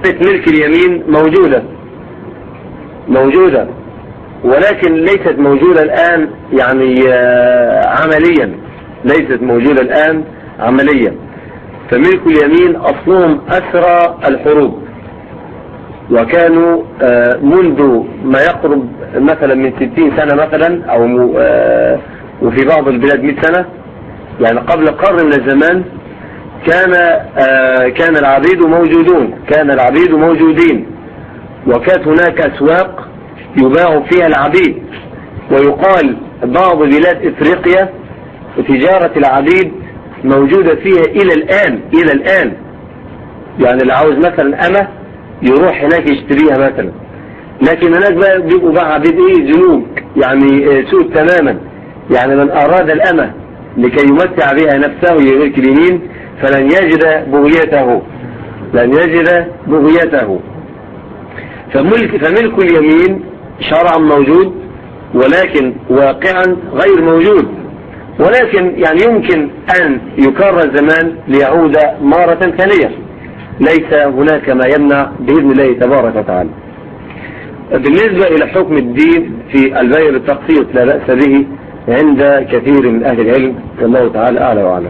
ملك اليمين موجودة موجودة ولكن ليست موجودة الآن يعني عمليا ليست موجودة الآن عمليا فملك اليمين أصلهم أسرى الحروب وكانوا منذ ما يقرب مثلا من ستين سنة مثلا أو وفي بعض البلاد مئة سنة يعني قبل قرن من الزمان كان كان العبيد موجودون كان العبيد موجودين وكانت هناك أسواق يباع فيها العبيد ويقال بعض بلاد إفريقيا تجارة العبيد موجودة فيها إلى الآن إلى الآن يعني اللي عاوز مثلا أمة يروح هناك يشتريها مثلا لكن هناك بقى بيبقوا بقى عبيد ايه زنوج يعني سوء تماما يعني من أراد الأمة لكي يمتع بها نفسه يملك اليمين فلن يجد بغيته لن يجد بغيته فملك, فملك اليمين شرعا موجود ولكن واقعا غير موجود ولكن يعني يمكن أن يكرر زمان ليعود مرة ثانية ليس هناك ما يمنع بإذن الله تبارك وتعالى بالنسبة إلى حكم الدين في البيع بالتقسيط لا بأس به عند كثير من أهل العلم والله تعالى أعلى وأعلم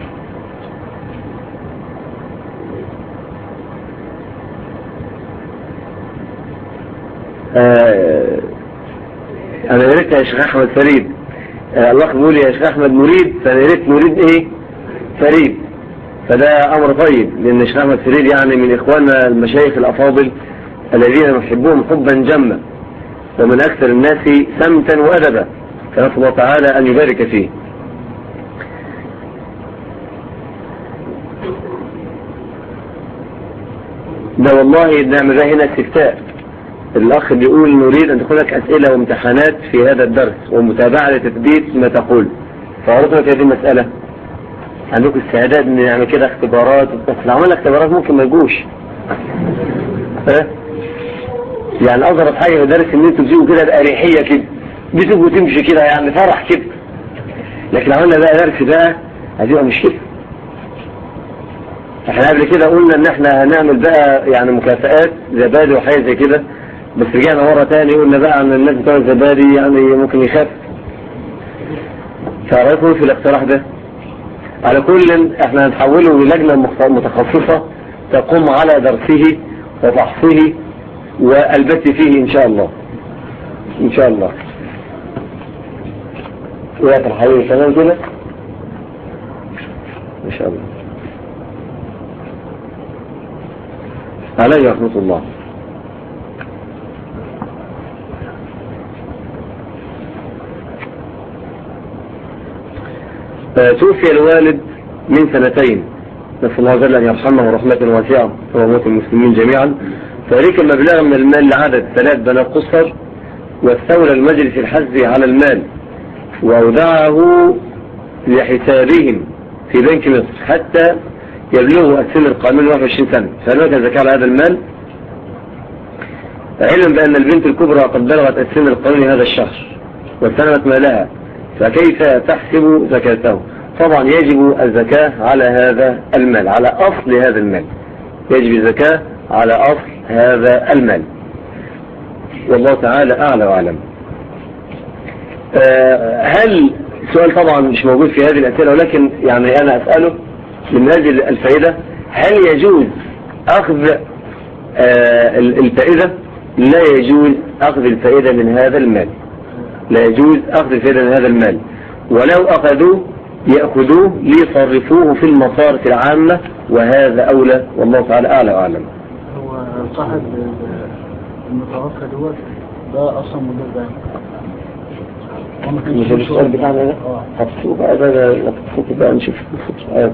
آه أنا يا ريت يا شيخ أحمد فريد آه الله بيقول يا شيخ أحمد مريد فأنا يا ريت مريد إيه فريد فده أمر طيب لأن الشيخ أحمد فريد يعني من إخواننا المشايخ الأفاضل الذين نحبهم حبا جما ومن أكثر الناس سمتا وأدبا فنسأل الله تعالى أن يبارك فيه ده والله نعمل هنا استفتاء الأخ بيقول نريد أن تكون لك أسئلة وامتحانات في هذا الدرس ومتابعة لتثبيت ما تقول فأردت لك هذه المسألة عندكم استعداد ان نعمل كده اختبارات بس لو عملنا اختبارات ممكن ما يجوش ها يعني اظهر حاجه في درس ان انتوا تجيبوا كده باريحيه كده بتجوا وتمشي كده يعني فرح كده لكن لو عملنا بقى درس بقى هتبقى مشكله احنا قبل كده قلنا ان احنا هنعمل بقى يعني مكافآت زبادي وحاجه زي كده بس رجعنا مرة تاني قلنا بقى ان الناس بتوع الزبادي يعني ممكن يخاف فرأيكم في الاقتراح ده على كل احنا هنحوله للجنة متخصصة تقوم على درسه وفحصه والبت فيه ان شاء الله ان شاء الله ويا الحبيب تمام كده ان شاء الله عليه رحمة الله توفي الوالد من سنتين نسأل الله جل أن يرحمه رحمة واسعة وموت المسلمين جميعا فذلك المبلغ من المال لعدد ثلاث بنات قصر واستولى المجلس الحزبي على المال وأودعه لحسابهم في بنك مصر حتى يبلغوا السن القانوني 21 سنة فهل هناك زكاة على هذا المال؟ علم بأن البنت الكبرى قد بلغت السن القانوني هذا الشهر واستلمت مالها فكيف تحسب زكاته طبعا يجب الزكاة على هذا المال على أصل هذا المال يجب الزكاة على أصل هذا المال والله تعالى أعلى وأعلم هل سؤال طبعا مش موجود في هذه الأسئلة ولكن يعني أنا أسأله من أجل الفائدة هل يجوز أخذ الفائدة لا يجوز أخذ الفائدة من هذا المال لا يجوز أخذ الفائدة من هذا المال ولو أخذوه يأخذوه ليصرفوه في المصارف العامة وهذا أولى والله تعالى أعلى وأعلم هو صاحب المتوفى دوت ده أصلا مدير بنك هو ما كانش مش السؤال بتاعنا ده اه هتفوق بقى ده ده هتفوق بقى نشوف آيات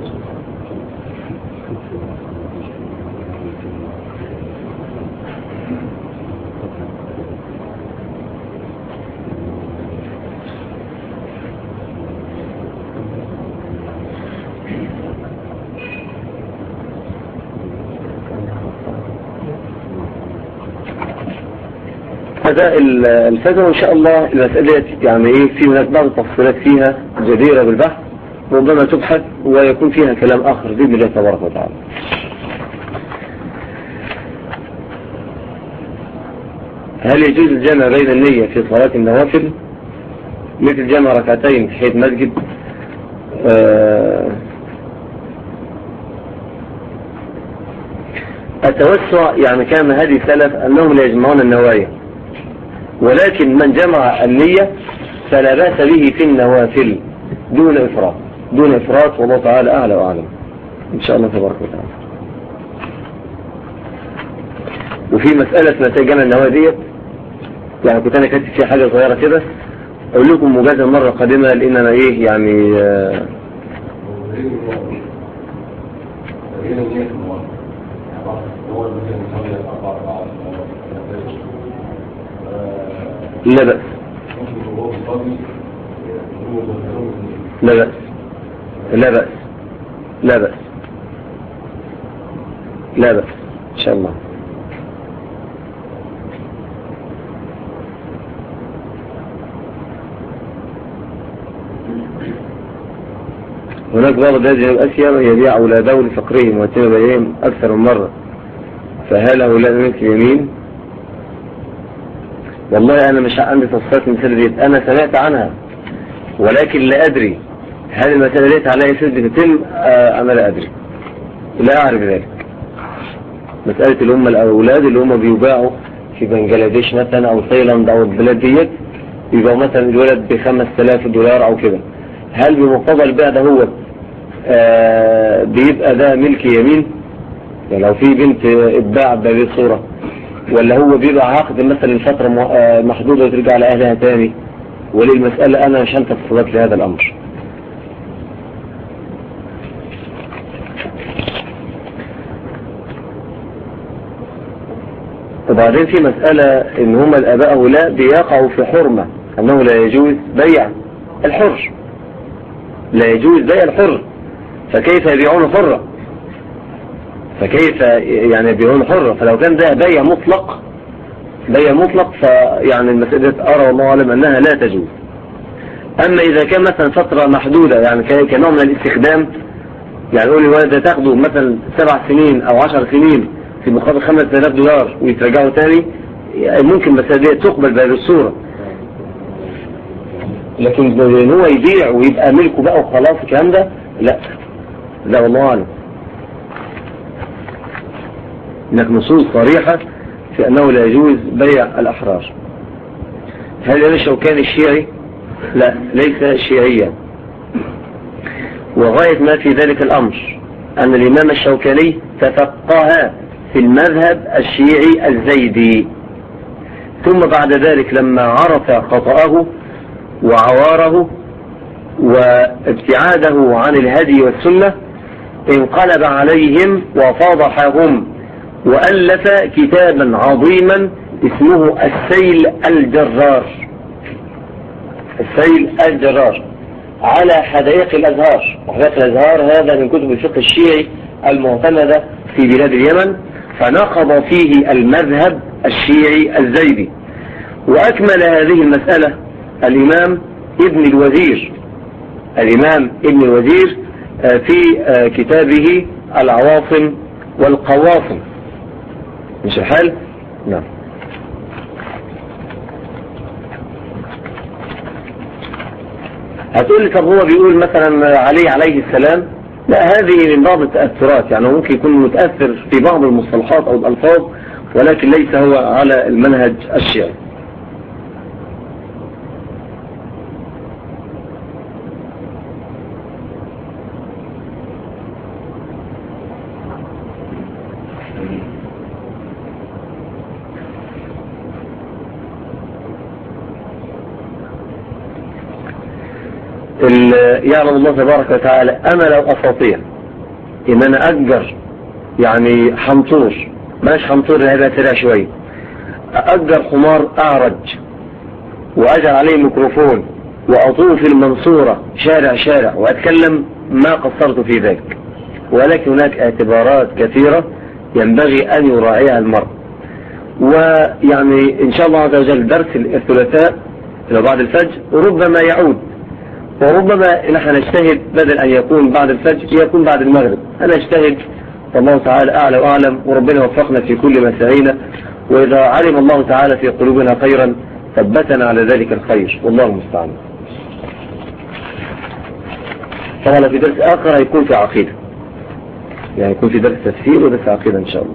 هذا ال- الفتوى ان شاء الله المسألة يعني ايه في هناك بعض التفصيلات فيها جديرة بالبحث ربما تبحث ويكون فيها كلام اخر باذن الله تبارك وتعالى هل يجوز الجمع بين النية في صلاة النوافل مثل جمع ركعتين في حيث مسجد آه التوسع يعني كان هذه سلف أنهم لا يجمعون النوايا ولكن من جمع النية فلا بأس به في النوافل دون إفراط دون إفراط والله تعالى أعلى وأعلم إن شاء الله تبارك وتعالى وفي مسألة نتائج جمع النوايا ديت يعني كنت أنا كاتب فيها حاجة صغيرة كده أقول لكم مجازا مرة قادمة لأن أنا إيه يعني آه لا بأس لا بأس لا بأس لا بأس لا بأس إن شاء الله هناك بعض البلاد جنوب آسيا يبيع أولاده لفقرهم ويتم بيعهم أكثر من مرة فهل هؤلاء من اليمين والله أنا مش عندي تصفيات المسألة ديت أنا سمعت عنها ولكن لا أدري هل المسألة ديت على أساس بتتم آه أنا لا أدري لا أعرف ذلك مسألة اللي هم الأولاد اللي هم بيباعوا في بنجلاديش مثلا أو تايلاند أو البلاد ديت يبقى مثلا الولد ب 5000 دولار أو كده هل بمقتضى البيع ده هو آه بيبقى ده ملك يمين يعني لو في بنت اتباع بهذه الصورة ولا هو بيبقى عقد مثلا فترة محدودة وترجع لأهلها تاني وللمسألة أنا مش هنت تصدق لهذا الأمر وبعدين في مسألة ان هم الاباء هؤلاء بيقعوا في حرمة انه لا يجوز بيع الحر لا يجوز بيع الحر فكيف يبيعون حرة فكيف يعني يبيعون حرة فلو كان ده بيع مطلق بيع مطلق فيعني المسألة أرى والله أعلم أنها لا تجوز أما إذا كان مثلا فترة محدودة يعني كنوع من الاستخدام يعني يقول لي ولد تاخده مثلا سبع سنين أو عشر سنين في مقابل 5000 دولار ويترجعوا تاني ممكن بس دي تقبل بهذه الصورة لكن ان هو يبيع ويبقى ملكه بقى وخلاص الكلام ده لا لا والله اعلم هناك نصوص صريحة في انه لا يجوز بيع الاحرار هل هذا الشوكاني الشيعي لا ليس شيعيا وغاية ما في ذلك الامر ان الامام الشوكاني تفقه في المذهب الشيعي الزيدي ثم بعد ذلك لما عرف خطأه وعواره وابتعاده عن الهدي والسنة انقلب عليهم وفضحهم وألف كتابا عظيما اسمه السيل الجرار السيل الجرار على حدائق الأزهار وحدائق الأزهار هذا من كتب الفقه الشيعي المعتمدة في بلاد اليمن فنقض فيه المذهب الشيعي الزيدي وأكمل هذه المسألة الإمام ابن الوزير الإمام ابن الوزير في كتابه العواصم والقواصم مش الحال نعم هتقول لي طب هو بيقول مثلا علي عليه السلام لا هذه من بعض التأثرات يعني ممكن يكون متأثر في بعض المصطلحات أو الألفاظ ولكن ليس هو على المنهج الشيعي يعلم الله تبارك وتعالى أنا لو أستطيع إن أنا أجر يعني حنطور ماش حنطور هذا سريع شوي أجر حمار أعرج وأجر عليه ميكروفون وأطوف المنصورة شارع شارع وأتكلم ما قصرت في ذلك ولكن هناك اعتبارات كثيرة ينبغي أن يراعيها المرء ويعني إن شاء الله عز وجل درس الثلاثاء لو بعد الفجر ربما يعود وربما نحن نجتهد بدل أن يكون بعد الفجر يكون بعد المغرب أنا أجتهد والله تعالى أعلى وأعلم وربنا وفقنا في كل ما سعينا وإذا علم الله تعالى في قلوبنا خيرا ثبتنا على ذلك الخير والله المستعان طبعا في درس آخر هيكون في عقيدة يعني يكون في درس تفسير ودرس عقيدة إن شاء الله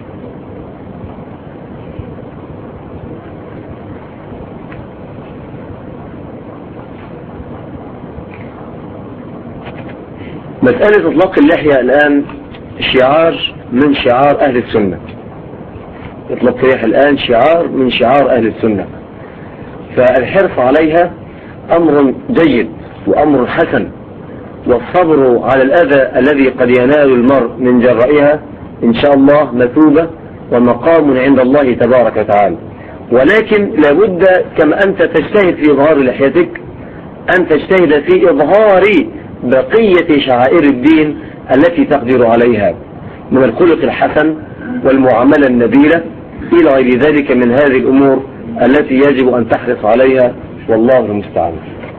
مسألة إطلاق اللحية الآن شعار من شعار أهل السنة إطلاق اللحية الآن شعار من شعار أهل السنة فالحرص عليها أمر جيد وأمر حسن والصبر على الأذى الذي قد ينال المرء من جرائها إن شاء الله مثوبة ومقام عند الله تبارك وتعالى ولكن لابد كما أنت تجتهد في إظهار لحيتك أن تجتهد في إظهار بقية شعائر الدين التي تقدر عليها من الخلق الحسن والمعاملة النبيلة إلى غير ذلك من هذه الأمور التي يجب أن تحرص عليها والله المستعان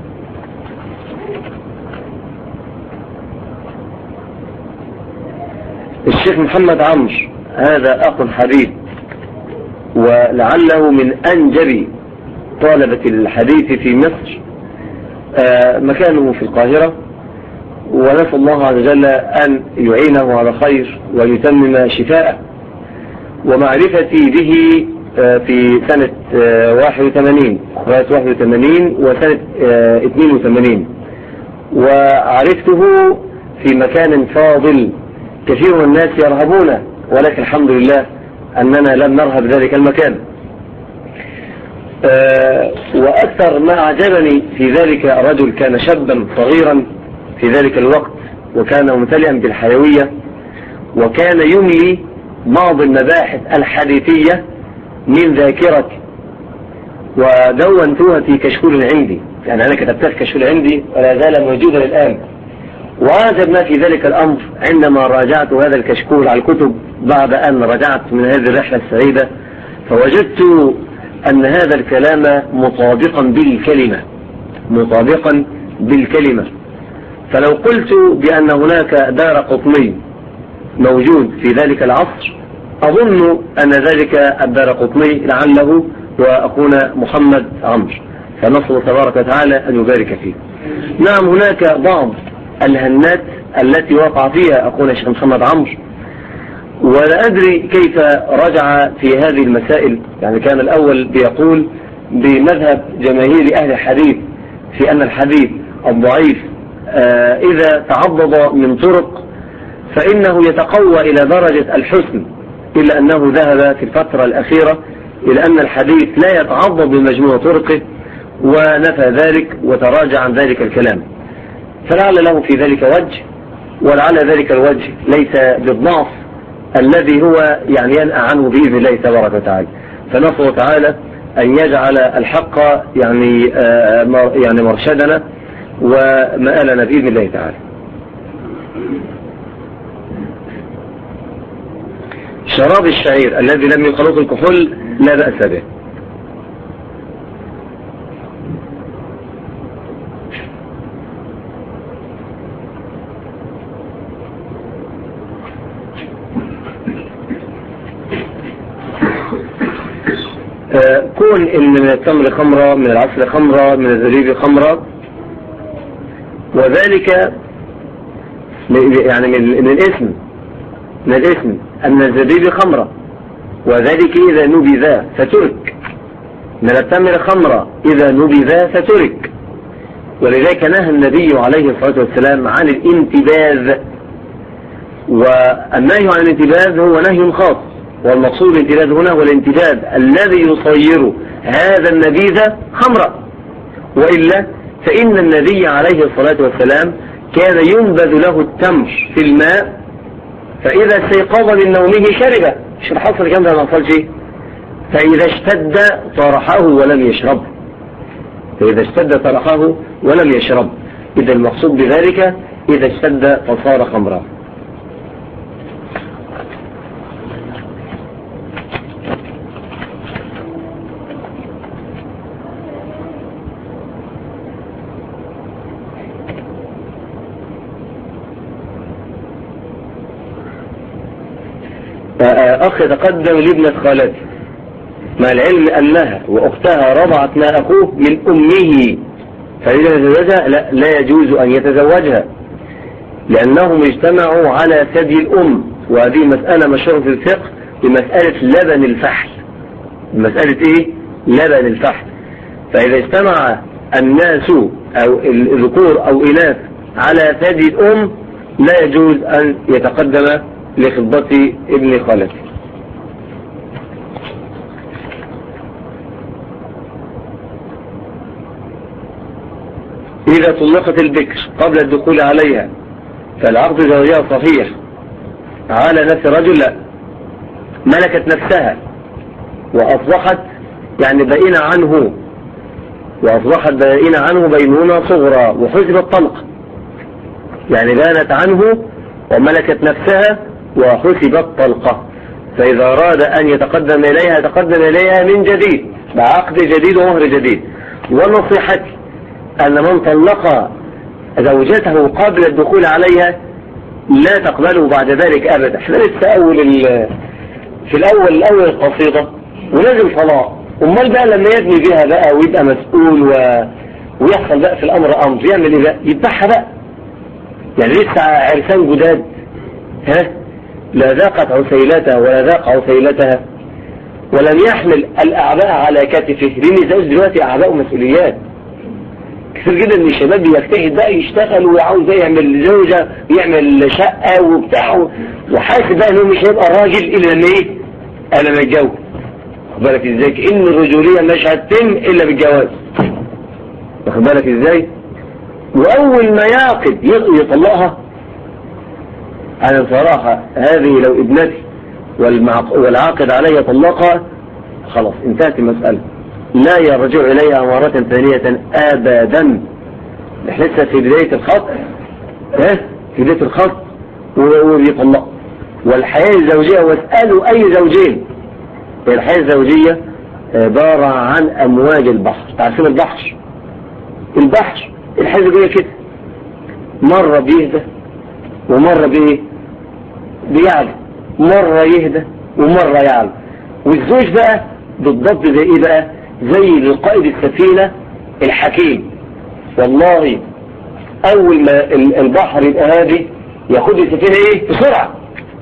الشيخ محمد عمرو هذا أخ حبيب ولعله من أنجب طالبة الحديث في مصر آه، مكانه في القاهرة ونسأل الله عز وجل أن يعينه على خير ويتمم شفاءه ومعرفتي به آه، في سنة 81 غاية 81 وسنة 82 وعرفته في مكان فاضل كثير من الناس يرهبونه ولكن الحمد لله أننا لم نرهب ذلك المكان آه، وأكثر ما أعجبني في ذلك رجل كان شابا صغيرا في ذلك الوقت وكان ممتلئا بالحيوية وكان يملي بعض المباحث الحديثية من ذاكرتي ودونتها في كشكول عندي يعني أنا كتبتها في كشكول عندي ولا زال موجودا الآن وأعجب ما في ذلك الأمر عندما راجعت هذا الكشكول على الكتب بعد أن رجعت من هذه الرحلة السعيدة فوجدت أن هذا الكلام مطابقا بالكلمة مطابقا بالكلمة فلو قلت بأن هناك دار قطني موجود في ذلك العصر أظن أن ذلك الدار قطني لعله وأخونا محمد عمرو فنصر تبارك وتعالى أن يبارك فيه نعم هناك بعض الهنات التي وقع فيها أخونا الشيخ محمد عمرو ولا أدري كيف رجع في هذه المسائل يعني كان الأول بيقول بمذهب جماهير أهل الحديث في أن الحديث الضعيف آه، إذا تعضد من طرق فإنه يتقوى إلى درجة الحسن إلا أنه ذهب في الفترة الأخيرة إلى أن الحديث لا يتعضد بمجموع طرقه ونفى ذلك وتراجع عن ذلك الكلام فلعل له في ذلك وجه ولعل ذلك الوجه ليس بالضعف الذي هو يعني ينأى عنه بإذن الله تبارك وتعالى فنسأل تعالى أن يجعل الحق يعني آه، يعني مرشدنا ومآلنا بإذن الله تعالى شراب الشعير الذي لم يخلط الكحول لا بأس به آه، كون ان من التمر خمرة من العسل خمرة من الزبيب خمرة وذلك يعني من الاسم من الاسم أن الزبيب خمرة وذلك إذا نبذ فترك من التمر خمرة إذا نبذ فترك ولذلك نهى النبي عليه الصلاة والسلام عن الانتباذ والنهي عن الانتباذ هو نهي خاص والمقصود الانتباذ هنا هو الانتباذ الذي يصير هذا النبيذ خمرة وإلا فإن النبي عليه الصلاة والسلام كان ينبذ له التمر في الماء فإذا استيقظ من نومه شربه مش الحصر كم ده ما حصلش فإذا اشتد طرحه ولم يشرب فإذا اشتد طرحه ولم يشرب إذا المقصود بذلك إذا اشتد فصار خمرا أخ يتقدم لابنة خالته مع العلم أنها وأختها رضعت ما أخوه من أمه فإذا تزوجها لا, لا يجوز أن يتزوجها لأنهم اجتمعوا على ثدي الأم وهذه مسألة مشهورة في الفقه بمسألة لبن الفحل مسألة إيه؟ لبن الفحل فإذا اجتمع الناس أو الذكور أو إناث على ثدي الأم لا يجوز أن يتقدم لخطبة ابن خالته إذا طلقت البكر قبل الدخول عليها فالعقد زوجها صحيح على نفس الرجل لا ملكت نفسها وأصبحت يعني بينة عنه وأصبحت بينة عنه بينونة صغرى وحجب الطلق يعني بانت عنه وملكت نفسها وحسبت طلقة فإذا أراد أن يتقدم إليها تقدم إليها من جديد بعقد جديد ومهر جديد ونصيحتي أن من طلق زوجته قبل الدخول عليها لا تقبله بعد ذلك أبدا احنا لسه أول في الأول الأول القصيدة ولازم طلاق امال بقى لما يبني بيها بقى ويبقى مسؤول و... ويحصل بقى في الأمر أمر يعمل إيه بقى يذبحها بقى يعني لسه عرسان جداد ها لا ذاقت عسيلتها ولا ذاق عسيلتها ولم يحمل الأعباء على كتفه لأن الزوج دلوقتي أعباء ومسؤوليات كثير جدا من الشباب بيجتهد بقى يشتغل وعاوز يعمل زوجة يعمل شقة وبتاع وحاسب بقى انه مش هيبقى راجل الا لما ايه؟ انا ما اتجوز واخد بالك ازاي؟ ان الرجولية مش هتتم الا بالجواز واخد بالك ازاي؟ واول ما يعقد يطلقها انا بصراحة هذه لو ابنتي والعاقد علي طلقها خلاص انتهت المسألة لا يرجع إليها مرة ثانية أبدا احنا لسه في بداية الخط ها في بداية الخط وبيطلق والحياة الزوجية واسألوا أي زوجين الحياة الزوجية عبارة عن أمواج البحر تعرفين البحر البحر الحياة الزوجية كده مرة بيهدى ومرة بإيه بيعلى مرة يهدى ومرة يعلى والزوج بقى بالضبط زي ايه بقى زي قائد السفينة الحكيم والله اول ما البحر يبقى هادي ياخد السفينة ايه بسرعة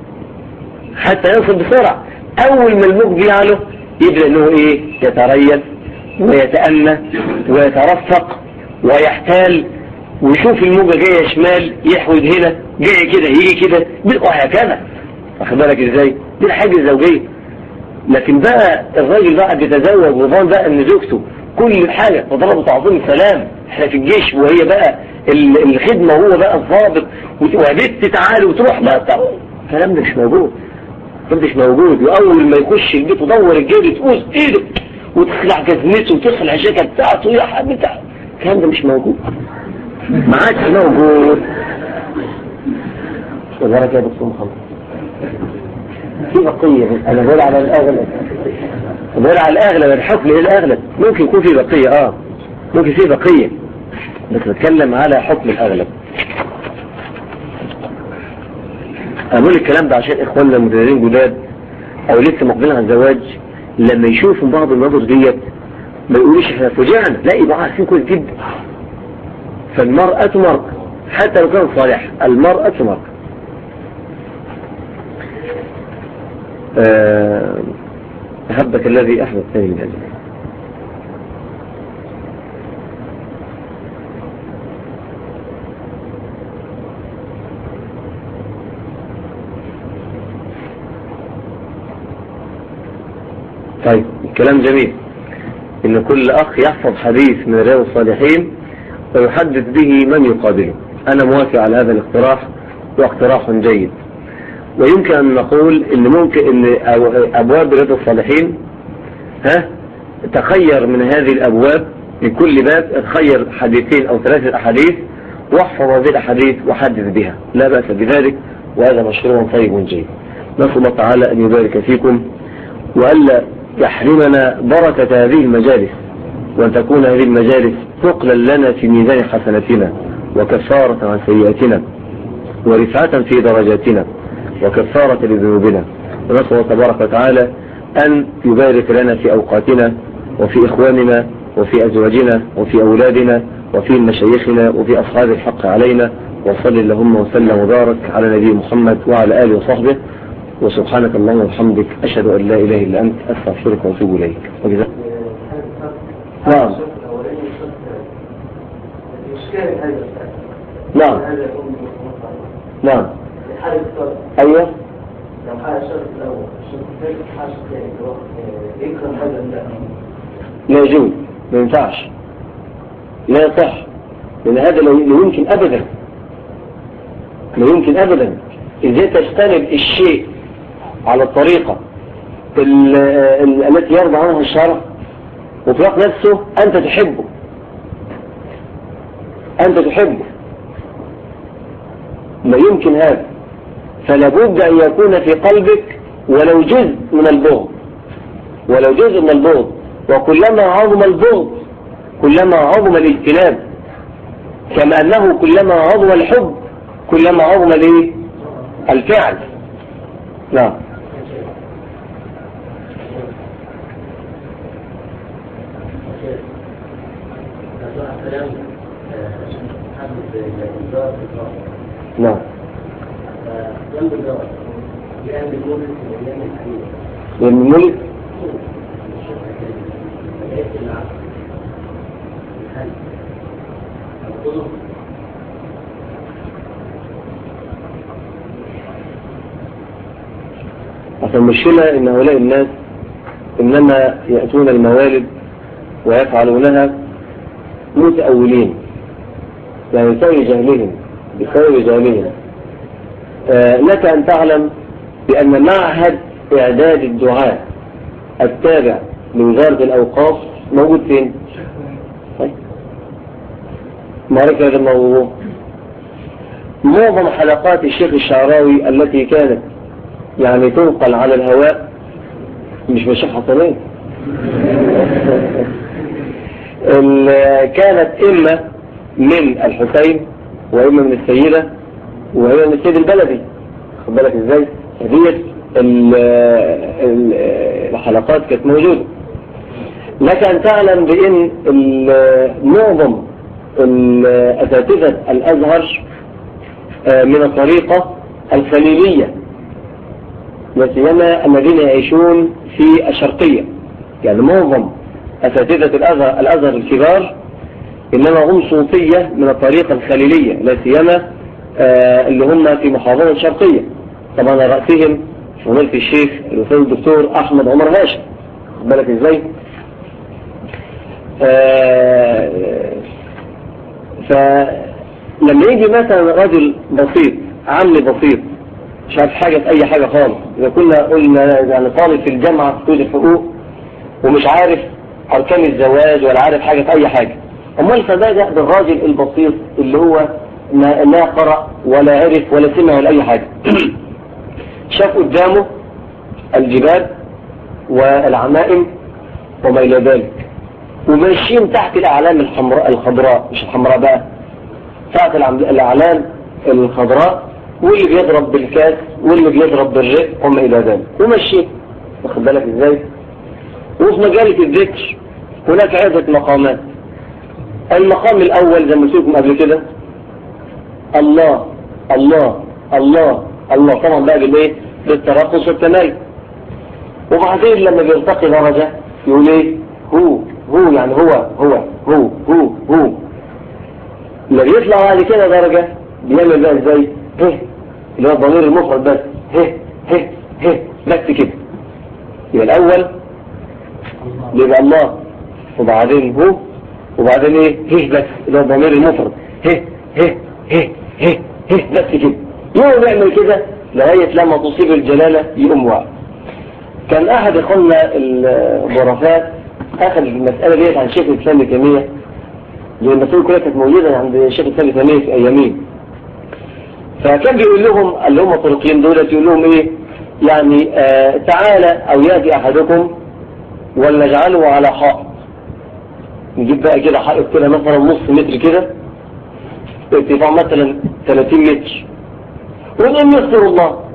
حتى يصل بسرعة اول ما الموج بيعلو يبدأ انه ايه يتريث ويتأنى ويترفق ويحتال ويشوف الموجة جاية شمال يحود هنا جاية كده يجي كده وهكذا واخد بالك ازاي دي الحاجة الزوجية لكن بقى الراجل بقى بيتزوج وظن بقى ان زوجته كل الحاجة تضربه تعظيم السلام احنا في الجيش وهي بقى الخدمة هو بقى الضابط وبنت تعالي وتروح بقى الكلام ده مش موجود الكلام ده مش موجود واول ما يخش البيت ودور الجيب تقوز ايده وتخلع جزمته وتخلع الجاكيت بتاعته يا حبيبي الكلام ده مش موجود ما عادش موجود وبارك يا دكتور محمد في بقية انا بقول على الاغلب بقول على الاغلب الحكم ايه الاغلب ممكن يكون في بقية اه ممكن في بقية بس بتكلم على حكم الاغلب اقول الكلام ده عشان اخواننا المتدربين جداد او لسه مقبلين على الزواج لما يشوفوا بعض النظر ديت ما يقولوش احنا فجعنا لا يبقوا عارفين كويس جدا فالمرأة مرأة حتى لو كان صالح المرأة مرأة أحبك الذي أحببتني من أجله طيب الكلام جميل إن كل أخ يحفظ حديث من رياض الصالحين ويحدث به من يقابله أنا موافق على هذا الاقتراح واقتراح جيد ويمكن أن نقول إن ممكن إن أبواب رياض الصالحين ها تخير من هذه الأبواب من كل باب تخير حديثين أو ثلاثة أحاديث واحفظ هذه الأحاديث وحدث بها لا بأس بذلك وهذا مشروع طيب جيد نسأل الله تعالى أن يبارك فيكم وألا يحرمنا بركة هذه المجالس وأن تكون هذه المجالس ثقلا لنا في ميزان حسناتنا وكفارة عن سيئاتنا ورفعة في درجاتنا وكفارة لذنوبنا ونسأل الله تبارك وتعالى أن يبارك لنا في أوقاتنا وفي إخواننا وفي أزواجنا وفي أولادنا وفي مشايخنا وفي أصحاب الحق علينا وصل اللهم وسلم وبارك على نبي محمد وعلى آله وصحبه وسبحانك اللهم وبحمدك أشهد أن لا إله إلا أنت أستغفرك وأتوب إليك وجزاك نعم نعم نعم أيوه لو حاجة الشرط الأول الشرط الثاني حاجة الثاني اللي هو يكرم هذا النعم لا يجوز ما ينفعش لا يصح لأن هذا لا لا يمكن أبدا لا يمكن أبدا إزاي تجتنب الشيء على الطريقة ال- ال- التي يرضى عنها الشرع وفي الوقت نفسه أنت تحبه أنت تحبه لا يمكن هذا فلا بد أن يكون في قلبك ولو جزء من البغض ولو جزء من البغض وكلما عظم البغض كلما عظم الاجتناب كما أنه كلما عظم الحب كلما عظم الايه الفعل نعم نعم جنب الجواب يعمل مولد في الأيام الحديثة الملك ليس العقل الحل القدر أصل المشكلة إن هؤلاء الناس إنما يأتون الموالد ويفعلونها متأولين يعني بسبب جهلهم بسبب جهلهم آه، لك أن تعلم بأن معهد إعداد الدعاء التابع لوزارة الأوقاف موجود فين؟ طيب. معرفة هذا الموضوع معظم حلقات الشيخ الشعراوي التي كانت يعني تنقل على الهواء مش مشيخ حسنين ال- كانت إما من الحسين وإما من السيدة وإما من السيد البلدي خد بالك إزاي هدية ال- ال- الحلقات كانت موجودة لك أن تعلم بأن ال- معظم ال- أساتذة الأزهر آه، من الطريقة الخليلية لا سيما الذين يعيشون في الشرقية يعني معظم أساتذة الأزهر, الأزهر الكبار إنما هم صوفية من الطريقة الخليلية لا سيما آه، اللي هم في محافظة الشرقية طبعا على رأسهم فضيلة الشيخ الأستاذ الدكتور أحمد عمر هاشم خد بالك إزاي آه، فلما يجي مثلا رجل بسيط عمي بسيط مش عارف حاجة في أي حاجة خالص إذا كنا قلنا يعني طالب في الجامعة في كلية الحقوق ومش عارف أركان الزواج ولا عارف حاجة في أي حاجة أمال فبادأ بالراجل البسيط اللي هو ما لا قرأ ولا عرف ولا سمع ولا أي حاجة شاف قدامه الجبال والعمائم وما إلى ذلك وماشيين تحت الأعلام الحمراء الخضراء مش الحمراء بقى تحت العم- الأعلام الخضراء واللي بيضرب بالكاس واللي بيضرب بالرق وما إلى ذلك وماشيين واخد بالك إزاي وفي مجالة الذكر هناك عدة مقامات المقام الأول زي ما قلت لكم قبل كده الله الله الله الله طبعا بقى بالايه بالترقص والتمايل وبعدين لما بيرتقي درجة يقول ايه هو هو يعني هو هو هو هو هو لما يطلع بعد كده درجة بيعمل بقى ازاي هه اللي هو الضمير المفرد بس هه هه هه بس كده يبقى الأول يبقى الله وبعدين هو وبعدين ايه هه بس اللي هو الضمير المفرد هه هه هه هه هه بس كده يقوم يعمل كده لغاية لما تصيب الجلالة يقوم واقع كان أحد إخواننا الظرفاء أخذ المسألة ديت عن شيخ الإسلام ابن تيمية لأن المسألة كلها كانت موجودة عند شيخ الإسلام ابن تيمية في أيامين فكان بيقول لهم اللي هم الطرقيين دولت يقول لهم إيه يعني آه تعالى أو يأتي أحدكم ولنجعله على حائط نجيب بقى كده حائط كده مثلا نص متر كده ارتفاع مثلا 30 متر ونقوم يذكر الله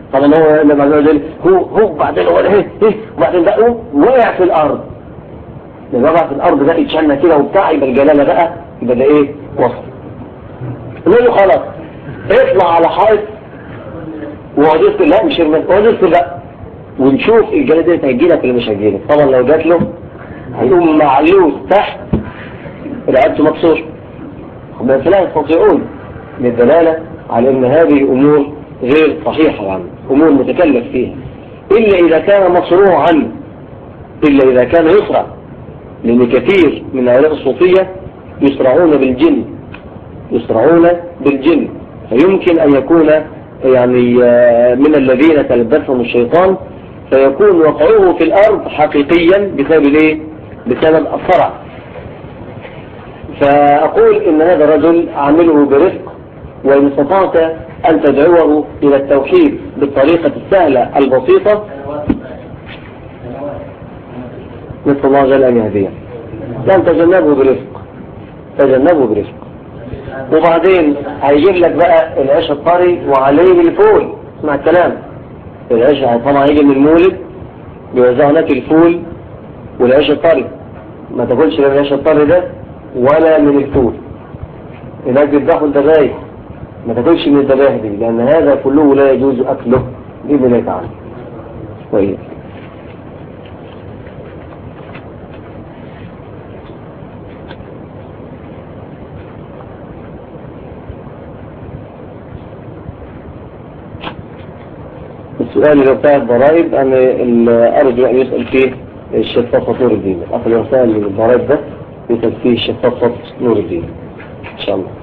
طبعا هو لما قال هو هو بعدين هو ايه ايه وبعدين بقى وقع في الارض لما وقع في الارض بقى يتشنى كده وبتاع يبقى الجلاله بقى يبقى ده ايه وصل قال له خلاص اطلع على حائط وقعدت لا مش وقعدت بقى ونشوف الجلاله دي هتجي لك ولا مش هتجي لك طبعا لو جات له هيقوم معلوس تحت رقبته مكسور هم فلا يستطيعون للدلالة على ان هذه امور غير صحيحة يعني امور متكلف فيها الا اذا كان مصروعا الا اذا كان يسرع لان كثير من هؤلاء الصوفية يسرعون بالجن يسرعون بالجن فيمكن ان يكون يعني من الذين تلبسهم الشيطان فيكون وقعه في الارض حقيقيا بسبب الايه بسبب الصرع فأقول إن هذا الرجل عامله برفق وإن استطعت أن تدعوه إلى التوحيد بالطريقة السهلة البسيطة نسأل الله جل أن يهديه لأن تجنبه برفق تجنبه برفق وبعدين هيجيب لك بقى العيش الطري وعليه الفول اسمع الكلام العيش طبعا هيجي من المولد بيوزعوا هناك الفول والعيش الطري ما تاكلش من العيش الطري ده ولا من الفول هناك بيذبحوا الذبايح ما تاكلش من الذبائح دي لأن هذا كله لا يجوز أكله بإذن الله تعالى طيب السؤال اللي بتاع الضرائب أنا أرجو أن يسأل فيه الشيخ صفوت نور الدين الأخ اللي رسال الضرائب ده يسأل فيه الشيخ صفوت نور الدين إن شاء الله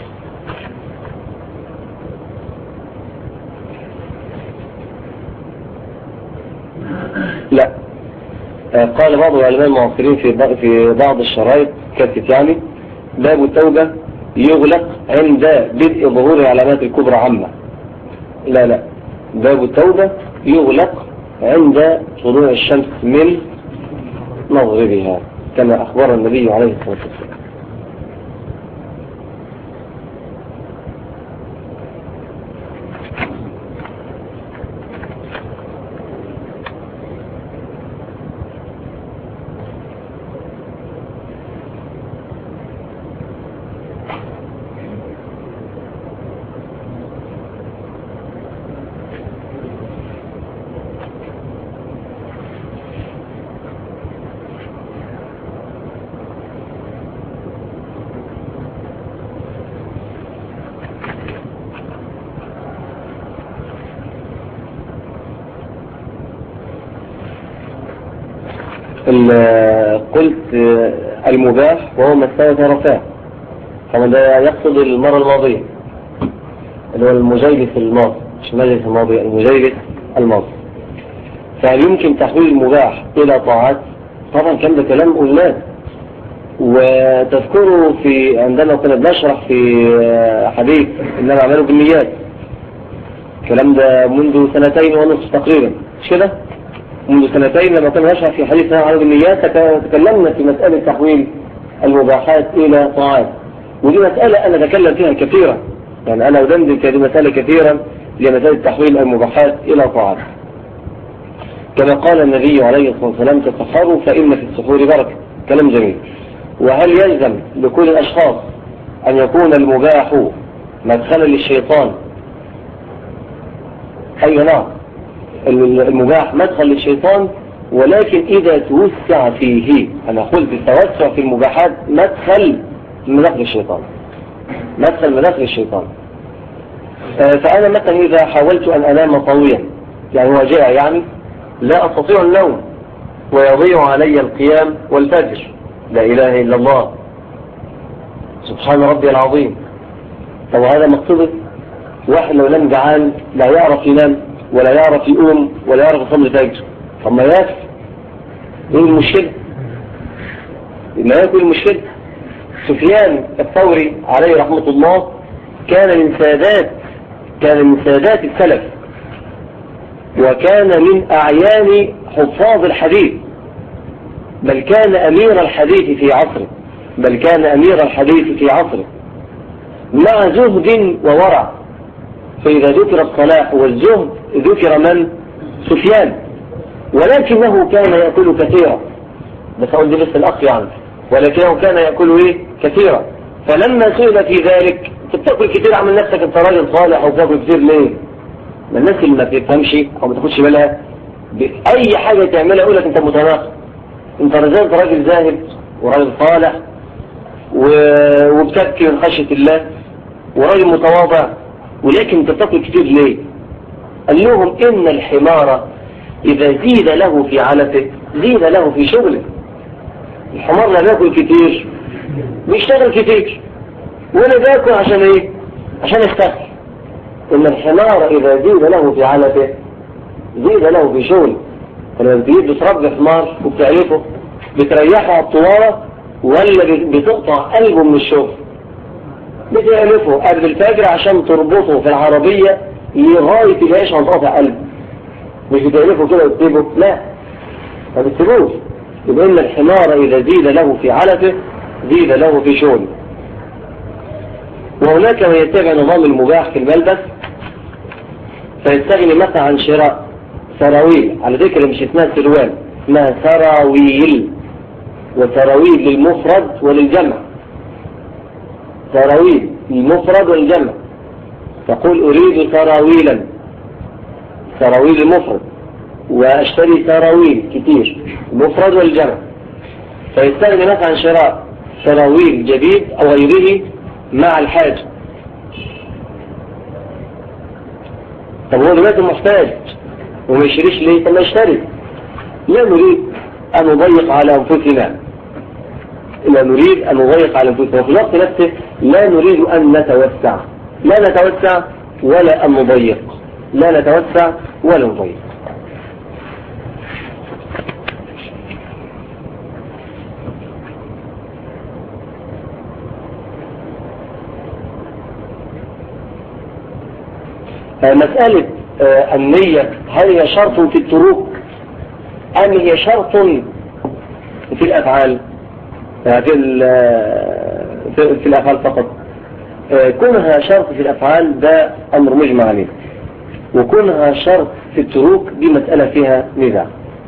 لا آه، قال بعض العلماء المعاصرين في بعض- في بعض الشرائط كتبت يعني باب التوبة يغلق عند بدء ظهور العلامات الكبرى عامة لا لا باب التوبة يغلق عند طلوع الشمس من مغربها كما أخبر النبي عليه الصلاة والسلام ال- قلت آه، المباح وهو ما استوى طرفاه طبعا ده يقصد المرة الماضية اللي هو المجيلس الماضي مش المجلس الماضي المجيلس الماضي فهل يمكن تحويل المباح إلى طاعات طبعا كان ده كلام قلناه وتذكروا في عندما كنا بنشرح في آه، حديث إنما عملوا بالنيات الكلام ده منذ سنتين ونصف تقريبا مش كده؟ منذ سنتين لما كنا نشرح في حديث عن النيات تك- تكلمنا في مسألة تحويل المباحات إلى طاعات ودي مسألة أنا أتكلم فيها كثيرا يعني أنا أدندن في هذه المسألة كثيرا لمسألة تحويل المباحات إلى طاعات كما قال النبي عليه الصلاة والسلام تسحروا فإن في السحور بركة كلام جميل وهل يلزم لكل الأشخاص أن يكون المباح مدخلا للشيطان أي نعم المباح مدخل للشيطان ولكن إذا توسع فيه أنا قلت التوسع في المباحات مدخل من مدخل الشيطان مدخل من مدخل الشيطان آه، فأنا مثلا إذا حاولت أن أنام طويلا يعني وجاء يعني لا أستطيع النوم ويضيع علي القيام والفجر لا إله إلا الله سبحان ربي العظيم طب هذا مقصده واحد لو نام جعان لا يعرف ينام ولا يعرف يقوم ولا يعرف يصلي الفجر طب ما ياكل ايه المشكلة ما ياكل المشكلة سفيان الثوري عليه رحمة الله كان من سادات كان من سادات السلف وكان من أعيان حفاظ الحديث بل كان أمير الحديث في عصره بل كان أمير الحديث في عصره مع زهد وورع فإذا ذكر الصلاح والزهد ذكر من سفيان ولكنه كان يأكل كثيرا بس أقول دي بس الأخ يعني ولكنه كان يأكل إيه كثيرا فلما سئل في ذلك انت بتاكل كتير عمل نفسك انت راجل صالح وبتاكل كتير ليه ما الناس اللي ما بتفهمش او ما تاخدش بالها باي حاجه تعملها يقول لك انت متناقض انت رجلت راجل زاهد وراجل صالح و- وبتبكي من خشيه الله وراجل متواضع ولكن انت بتاكل كتير ليه قال لهم ان الحمار اذا زيد له في علفه زيد له في شغله الحمار لا بياكل كتير بيشتغل كتير وانا باكل عشان ايه عشان اشتغل ان الحمار اذا زيد له في علفه زيد له في شغله فلما بتجيب بتربي حمار وبتعرفه بتريحه على الطوارة ولا بت- بتقطع قلبه من الشغل بتعرفه قبل الفجر عشان تربطه في العربية لغاية العيش هتقطع قلبه مش بتعرفه كده وتسيبه لا ما بتسيبوش يبقى ان الحمار اذا زيد له في علفه زيد له في شغله وهناك من يتبع نظام المباح في الملبس فيستغني مثلا عن شراء سراويل على ذكر مش اسمها سروال اسمها سراويل وسراويل للمفرد وللجمع سراويل للمفرد والجمع تقول أريد سراويلا سراويل المفرد وأشتري سراويل كتير المفرد والجمع فيستغني مثلا عن شراء سراويل جديد أو غيره مع الحاجة طب هو دلوقتي محتاج وما يشتريش ليه؟ طب ما يشتري لا نريد أن نضيق على أنفسنا لا نريد أن نضيق على أنفسنا وفي الوقت نفسه لا نريد أن نتوسع لا نتوسع ولا أن نضيق لا نتوسع ولا نضيق مسألة آه، النية هل هي شرط في التروك أم هي شرط في الأفعال آه، في ال- آه، في في الأفعال فقط آه، كونها شرط في الأفعال ده أمر مجمع عليه وكونها شرط في التروك دي مسألة فيها نزاع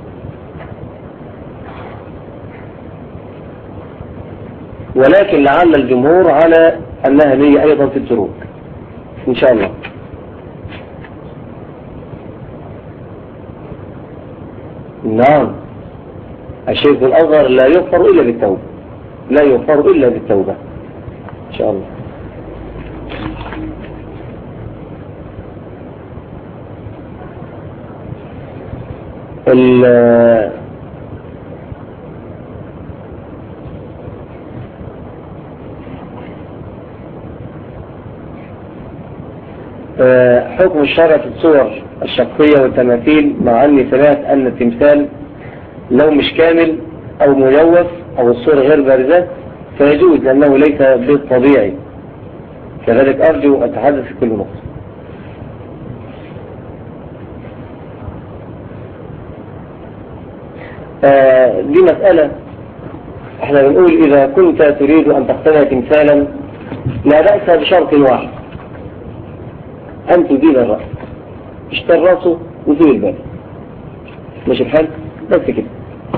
ولكن لعل الجمهور على أنها نية أيضا في التروك إن شاء الله نعم الشرك الأصغر لا يغفر إلا بالتوبة لا يغفر إلا بالتوبة إن شاء الله ال- آه، حكم الشرع في الصور الشخصية والتماثيل مع أني سمعت أن التمثال لو مش كامل أو مجوف أو الصورة غير بارزة فيجوز لأنه ليس بالطبيعي كذلك أرجو أتحدث في كل نقطة آه، دي مسألة احنا بنقول إذا كنت تريد أن تقتني تمثالا لا بأس بشرط واحد أن تزيل الرأس اشتري راسه وزيل البال مش الحال بس كده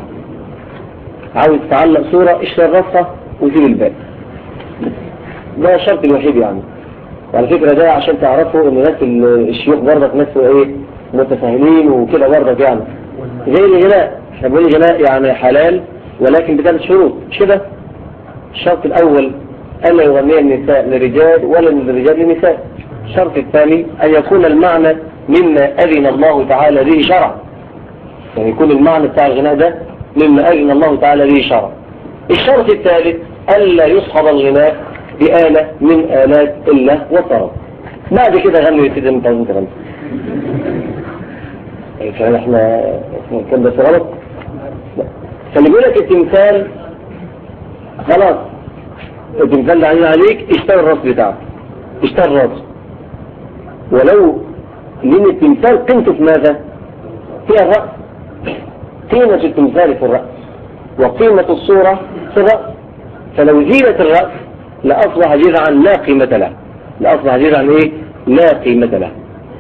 عاوز تعلق صورة اشتري راسها وزيل البال ده الشرط الوحيد يعني وعلى فكرة ده عشان تعرفوا ان ناس ال- الشيوخ برضك ناس ايه متفاهمين وكده برضك يعني زي الغناء احنا بنقول الغناء يعني حلال ولكن بثلاث شروط مش كده الشرط الاول الا يغني النساء لرجال ولا الرجال للنساء الشرط الثاني ان يكون المعنى مما اذن الله تعالى به شرعا يعني يكون المعنى بتاع الغناء ده مما اذن الله تعالى به شرعا الشرط الثالث الا يصحب الغناء بآلة من آلات الله والطرب بعد كده غنوا يا سيدي انت عايزين تغنوا يعني كان احنا احنا كان ده غلط لا. فاللي بيقول لك التمثال خلاص التمثال ده عايز عليك اشتري الراس بتاعك اشتري الراس ولو لان التمثال قيمته في ماذا؟ في الرأس قيمة التمثال في الرأس وقيمة الصورة في الرأس فلو زيلت الرأس لأصبح جذعا لا قيمة له لأصبح جذعا ايه لا قيمة له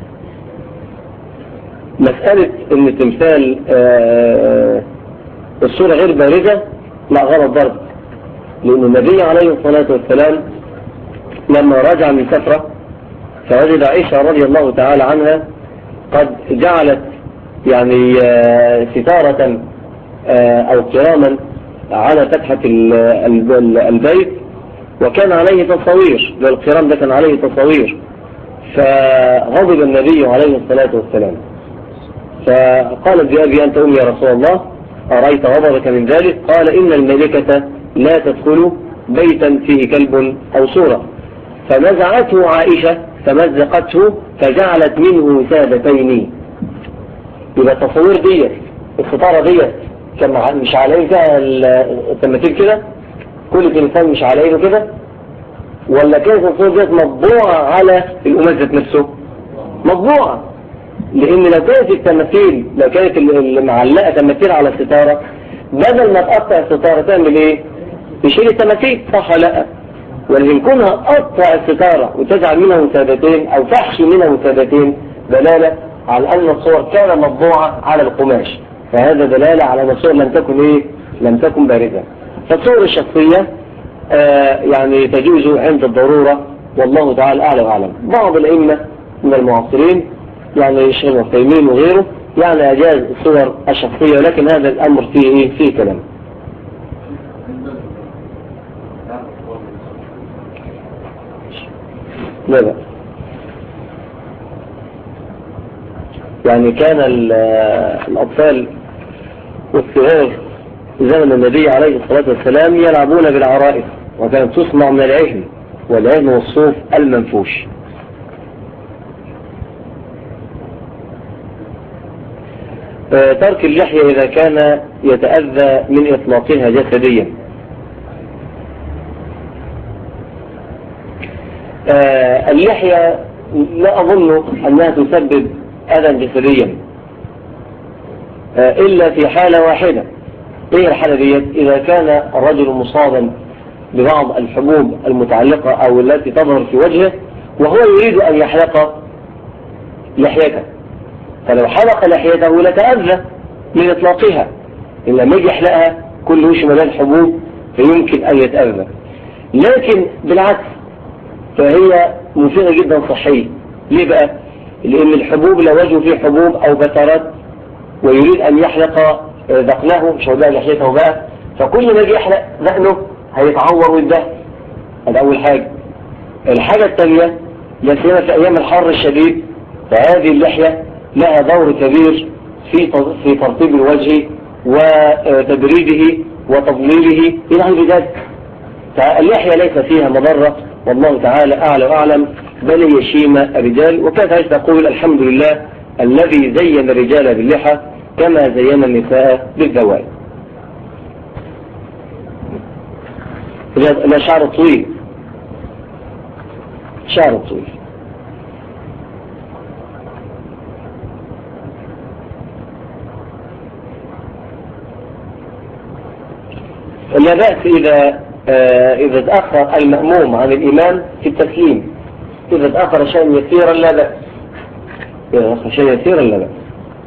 مسألة ان التمثال آه، الصورة غير بارزة لا غلط ضرب لأن النبي عليه الصلاة والسلام لما رجع من سفرة فوجد عائشة رضي الله تعالى عنها قد جعلت يعني آه، ستارة آه، أو كراما على فتحة ال- ال- البيت وكان عليه تصوير للقرام ده كان عليه تصوير فغضب النبي عليه الصلاة والسلام فقالت بأبي أنت أمي يا رسول الله أرأيت غضبك من ذلك قال إن الملكة لا تدخل بيتا فيه كلب أو صورة فنزعته عائشة فمزقته فجعلت منه سادتين يبقى التصوير ديت الستارة ديت كان مع- مش عليه فيها ال- التماثيل كده كل تليفون مش عليه كده ولا كانت الصورة ديت مطبوعة على القماش ذات نفسه مطبوعة لان لو كانت التماثيل لو كانت ال- اللي معلقة تماثيل على الستارة بدل ما تقطع الستارة تعمل ايه تشيل التماثيل صح ولا لا ولكن كونها قطع الستارة وتجعل منها وسادتين او تحشي منها وسادتين دلالة على ان الصور كان مطبوعة على القماش فهذا دلالة على ان الصور لم تكن ايه لم تكن باردة فالصور الشخصية آه يعني تجوز عند الضرورة والله تعالى أعلى وأعلم بعض الأئمة من المعاصرين يعني الشيخ المسلمين وغيره يعني أجاز الصور الشخصية ولكن هذا الأمر فيه إيه فيه كلام لا لا يعني كان ال- الأطفال والصغار في زمن النبي عليه الصلاة والسلام يلعبون بالعرائس وكانت تصنع من العهن والعهن والصوف المنفوش آه، ترك اللحية إذا كان يتأذى من إطلاقها جسديا آه، اللحية لا أظن أنها تسبب أذى جسديا آه، إلا في حالة واحدة ايه الحالة ديت اذا كان الرجل مصابا ببعض الحبوب المتعلقة او التي تظهر في وجهه وهو يريد ان يحلق لحيته فلو حلق لحيته لتأذى من اطلاقها ان لما يجي يحلقها كل وش مليان حبوب فيمكن ان يتأذى لكن بالعكس فهي مفيدة جدا صحية ليه بقى لان الحبوب لو وجهه فيه حبوب او بترات ويريد ان يحلق ذقنه مش هقول لحيته بقى فكل ما يجي يحلق ذقنه هيتعور ويتبهدل هذا اول حاجه الحاجه الثانيه لا سيما في ايام الحر الشديد فهذه اللحيه لها دور كبير في في ترطيب الوجه وتبريده وتضليله الى غير ذلك فاللحيه ليس فيها مضره والله تعالى اعلى واعلم بل هي شيمه الرجال وكانت عائشه تقول الحمد لله الذي زين الرجال باللحى كما زين النساء بالذوات لا شعر طويل شعر طويل لا بأس إذا آه إذا تأخر المأموم عن الإمام في التسليم إذا تأخر شيئا يسيرا لا بأس إذا تأخر شيئا يسيرا لا بأس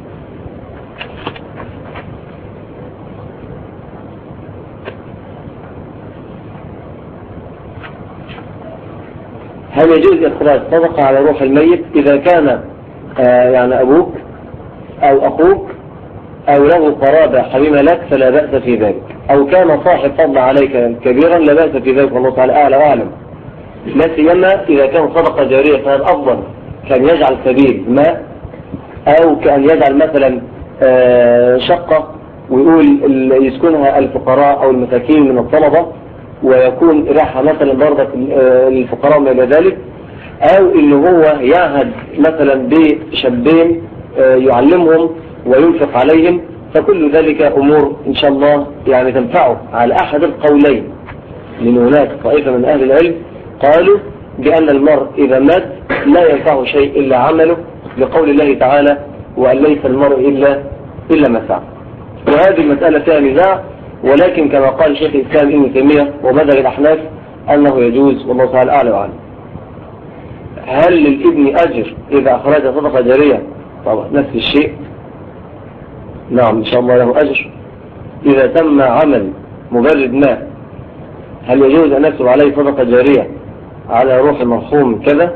هل يجوز إخراج صدقة على روح الميت إذا كان آه يعني أبوك أو أخوك أو له قرابة حميمة لك فلا بأس في ذلك أو كان صاحب فضل عليك كبيرا لا بأس في ذلك والله تعالى أعلى وأعلم لا سيما إذا كان صدقة جارية فهذا أفضل كان يجعل سبيل ماء أو كان يجعل مثلا آه شقة ويقول يسكنها الفقراء أو المساكين من الطلبة ويكون راحة مثلا برضك للفقراء ما إلى ذلك أو إن هو يعهد مثلا بشابين يعلمهم وينفق عليهم فكل ذلك أمور إن شاء الله يعني تنفعه على أحد القولين لأن هناك طائفة من أهل العلم قالوا بأن المرء إذا مات لا ينفعه شيء إلا عمله لقول الله تعالى وأن ليس المرء إلا إلا ما سعى وهذه المسألة فيها نزاع ولكن كما قال شيخ الإسلام ابن تيمية ومذهب الأحناف أنه يجوز والله تعالى أعلى وأعلم هل للابن أجر إذا أخرج صدقة جارية طبعا نفس الشيء نعم إن شاء الله له أجر إذا تم عمل مبرد ماء هل يجوز أن نكتب عليه صدقة جارية على روح المرحوم كذا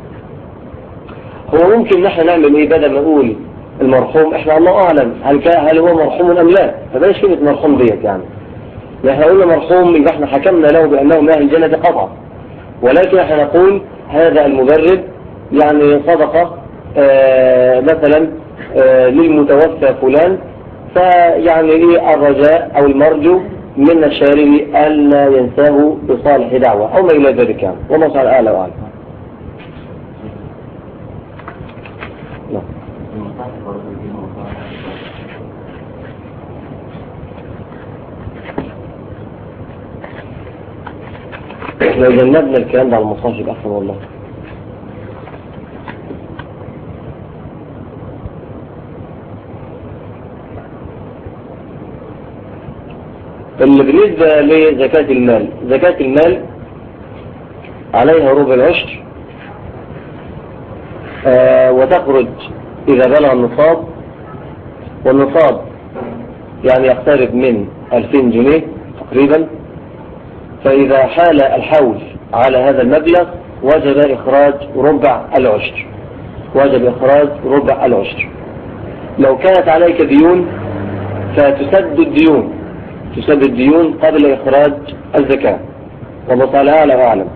هو ممكن نحن نعمل ايه بدل ما نقول المرحوم احنا الله اعلم هل هل هو مرحوم ام لا فبلاش كلمه مرحوم ديت يعني احنا قلنا مرحوم يبقى احنا حكمنا له بانه من اهل الجنه قطعا ولكن احنا نقول هذا المبرد يعني صدقه آه مثلا آه للمتوفى فلان فيعني ايه الرجاء او المرجو من الشارع ألا ينساه بصالح دعوة أو ما إلى ذلك يعني والله تعالى أعلى وأعلم احنا جنبنا الكلام ده على المصاحب أحسن والله اللي بالنسبة لزكاة المال زكاة المال عليها ربع العشر آه وتخرج إذا بلغ النصاب والنصاب يعني يقترب من 2000 جنيه تقريبا فإذا حال الحول على هذا المبلغ وجب إخراج ربع العشر وجب إخراج ربع العشر لو كانت عليك ديون فتسد الديون تسد الديون قبل إخراج الزكاة والله تعالى أعلى وأعلم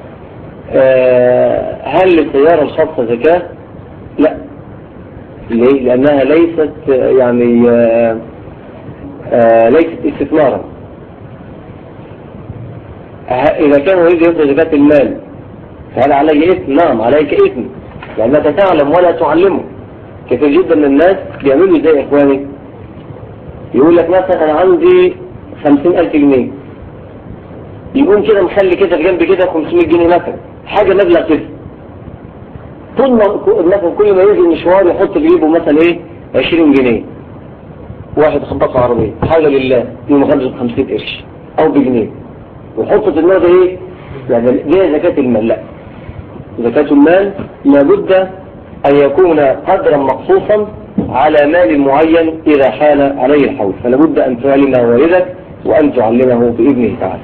أه هل للسيارة الخاصة زكاة؟ لا ليه؟ لأنها ليست يعني أه أه ليست استثمارا إذا كان يريد يخرج زكاة المال فهل عليه إثم؟ نعم عليك إثم لأنك تعلم ولا تعلمه كثير جدا من الناس بيعملوا زي إخواني يقول لك مثلا أنا عندي خمسين ألف جنيه يقوم كده مخلي كده في جنب كده 500 جنيه مثلا حاجة مبلغ كده طول ما مثلا كل ما ينزل مشوار يحط في جيبه مثلا ايه 20 جنيه واحد خبط عربية حاجة لله يوم خمسة 50 قرش أو بجنيه ويحط في دماغه ايه يعني دي زكاة المال لا زكاة المال لابد أن يكون قدرا مقصوصا على مال معين إذا حال عليه الحول فلابد أن تعلم والدك وأن تعلمه بإذنه تعالى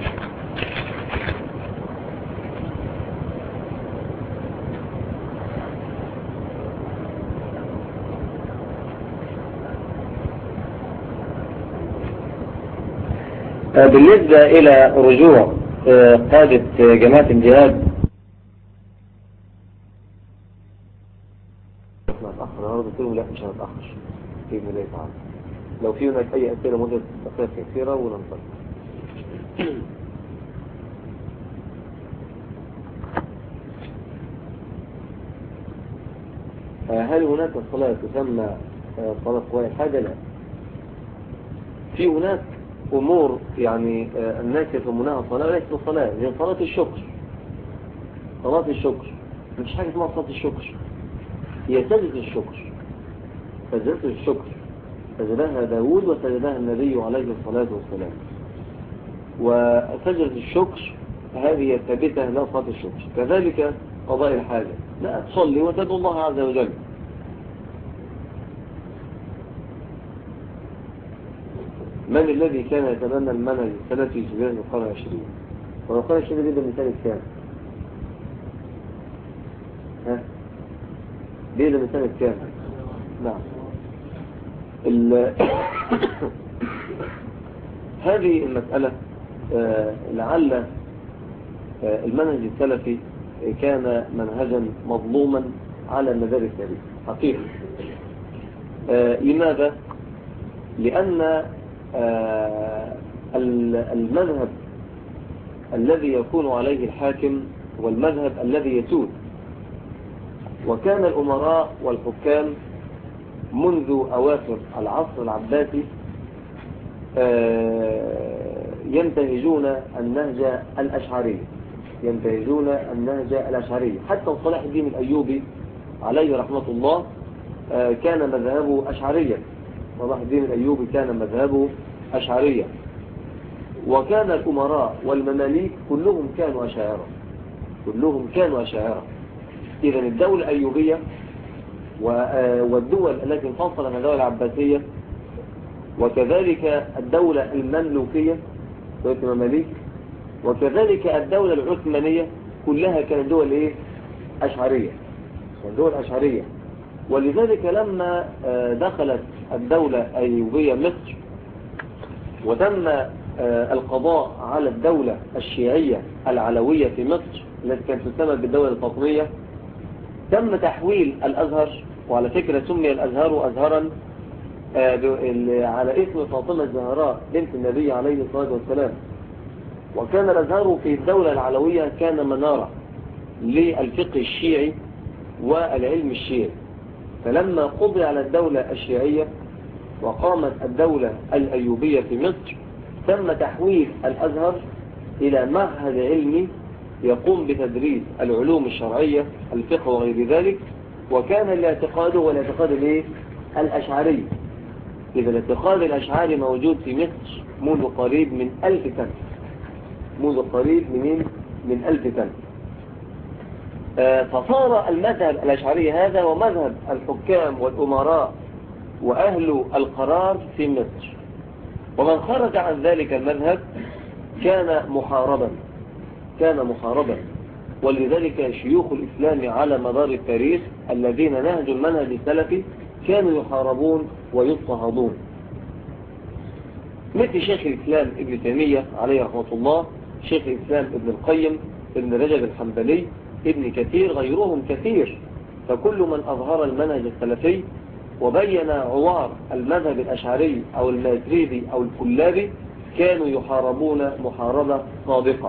بالنسبة إلى رجوع قادة جماعة الجهاد نتأخر النهارده قلت لهم لا مش هنتأخر بإذن الله تعالى لو في هناك أي أسئلة مدة أسئلة كثيرة وننطلق هل هناك صلاة تسمى صلاة قواء الحاجة؟ لا في هناك أمور يعني الناس يسمونها صلاة وليست صلاة هي صلاة الشكر صلاة الشكر مش حاجة اسمها صلاة الشكر هي سجدة الشكر سجدة الشكر سجدها داود وسجدها النبي عليه الصلاة والسلام وسجدة الشكر هذه الثابتة لا صلاة الشكر كذلك قضاء الحاجة لا تصلي وتدعو الله عز وجل من الذي كان يتبنى المنهج السلفي في بداية القرن العشرين والقرن العشرين ده من سنة كام؟ ها؟ ليه من سنة كام؟ نعم ال... هذه المسألة آه لعل آه المنهج السلفي كان منهجا مظلوما على المدار التاريخ حقيقي آه لماذا؟ لأن المذهب الذي يكون عليه الحاكم هو المذهب الذي يسود وكان الأمراء والحكام منذ أواخر العصر العباسي ينتهجون النهج الأشعري ينتهجون النهج الأشعري حتى صلاح الدين الأيوبي عليه رحمة الله كان مذهبه أشعريا صلاح الدين الأيوبي كان مذهبه أشعريا وكان الأمراء والمماليك كلهم كانوا أشاعرة كلهم كانوا أشاعرة إذا الدولة الأيوبية والدول التي انفصلت من الدولة العباسية وكذلك الدولة المملوكية دولة المماليك وكذلك الدولة العثمانية كلها كانت دول ايه أشعرية دول أشعرية ولذلك لما دخلت الدولة الأيوبية مصر وتم القضاء على الدولة الشيعية العلوية في مصر التي كانت تسمى بالدولة الفاطمية تم تحويل الأزهر وعلى فكرة سمي الأزهر أزهرا على اسم فاطمة الزهراء بنت النبي عليه الصلاة والسلام وكان الأزهر في الدولة العلوية كان منارة للفقه الشيعي والعلم الشيعي فلما قضي على الدولة الشيعية وقامت الدولة الأيوبية في مصر تم تحويل الأزهر إلى معهد علمي يقوم بتدريس العلوم الشرعية الفقه وغير ذلك وكان الاعتقاد هو الاعتقاد الايه الأشعري إذا الاعتقاد الأشعري موجود في مصر منذ قريب من ألف سنة منذ قريب من من ألف سنة فصار المذهب الأشعري هذا ومذهب الحكام والأمراء وأهل القرار في مصر ومن خرج عن ذلك المذهب كان محاربا كان محاربا ولذلك شيوخ الإسلام على مدار التاريخ الذين نهجوا المنهج السلفي كانوا يحاربون ويضطهدون مثل شيخ الإسلام ابن تيمية عليه رحمة الله شيخ الإسلام ابن القيم ابن رجب الحنبلي ابن كثير غيرهم كثير فكل من أظهر المنهج السلفي وبين عوار المذهب الأشعري أو الماتريدي أو الكلابي كانوا يحاربون محاربة صادقة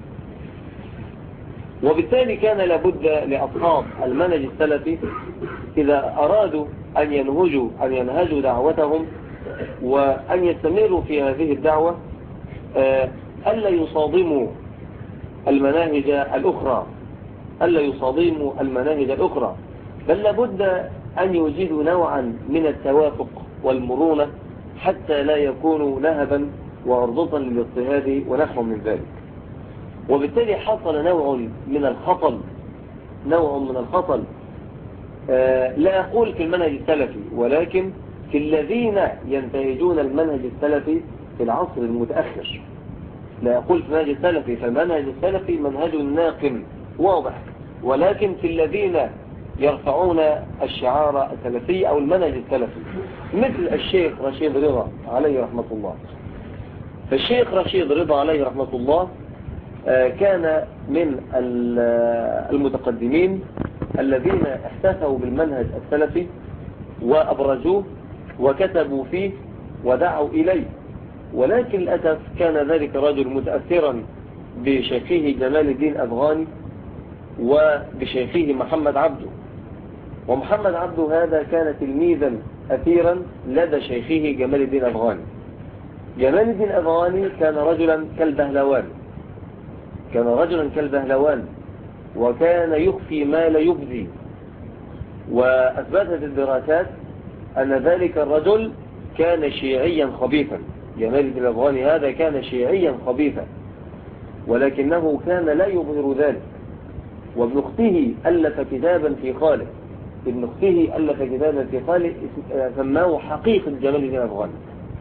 وبالتالي كان لابد لأصحاب المنهج السلفي إذا أرادوا أن ينهجوا أن ينهجوا دعوتهم وأن يستمروا في هذه الدعوة ألا يصادموا المناهج الأخرى ألا يصادموا المناهج الأخرى بل لابد أن يوجدوا نوعا من التوافق والمرونة حتى لا يكونوا نهبا وعرضة للاضطهاد ونحو من ذلك وبالتالي حصل نوع من الخطل نوع من الخطل آه لا أقول في المنهج السلفي ولكن في الذين ينتهجون المنهج السلفي في العصر المتأخر لا أقول في المنهج السلفي فالمنهج السلفي منهج ناقم واضح ولكن في الذين يرفعون الشعار السلفي أو المنهج السلفي مثل الشيخ رشيد رضا عليه رحمة الله فالشيخ رشيد رضا عليه رحمة الله كان من المتقدمين الذين احتفوا بالمنهج السلفي وأبرزوه وكتبوا فيه ودعوا إليه ولكن للأسف كان ذلك الرجل متأثرا بشيخه جمال الدين أفغاني وبشيخه محمد عبده ومحمد عبده هذا كان تلميذا أثيرا لدى شيخه جمال الدين أفغاني جمال الدين أفغاني كان رجلا كالبهلوان كان رجلا كالبهلوان وكان يخفي ما لا يبدي وأثبتت الدراسات أن ذلك الرجل كان شيعيا خبيثا جمال الدين الأفغاني هذا كان شيعيا خبيثا ولكنه كان لا يظهر ذلك وابن اخته ألف كتابا في خالد ابن اخته ألف كتابا في خالد سماه حقيقة جمال الدين الأفغاني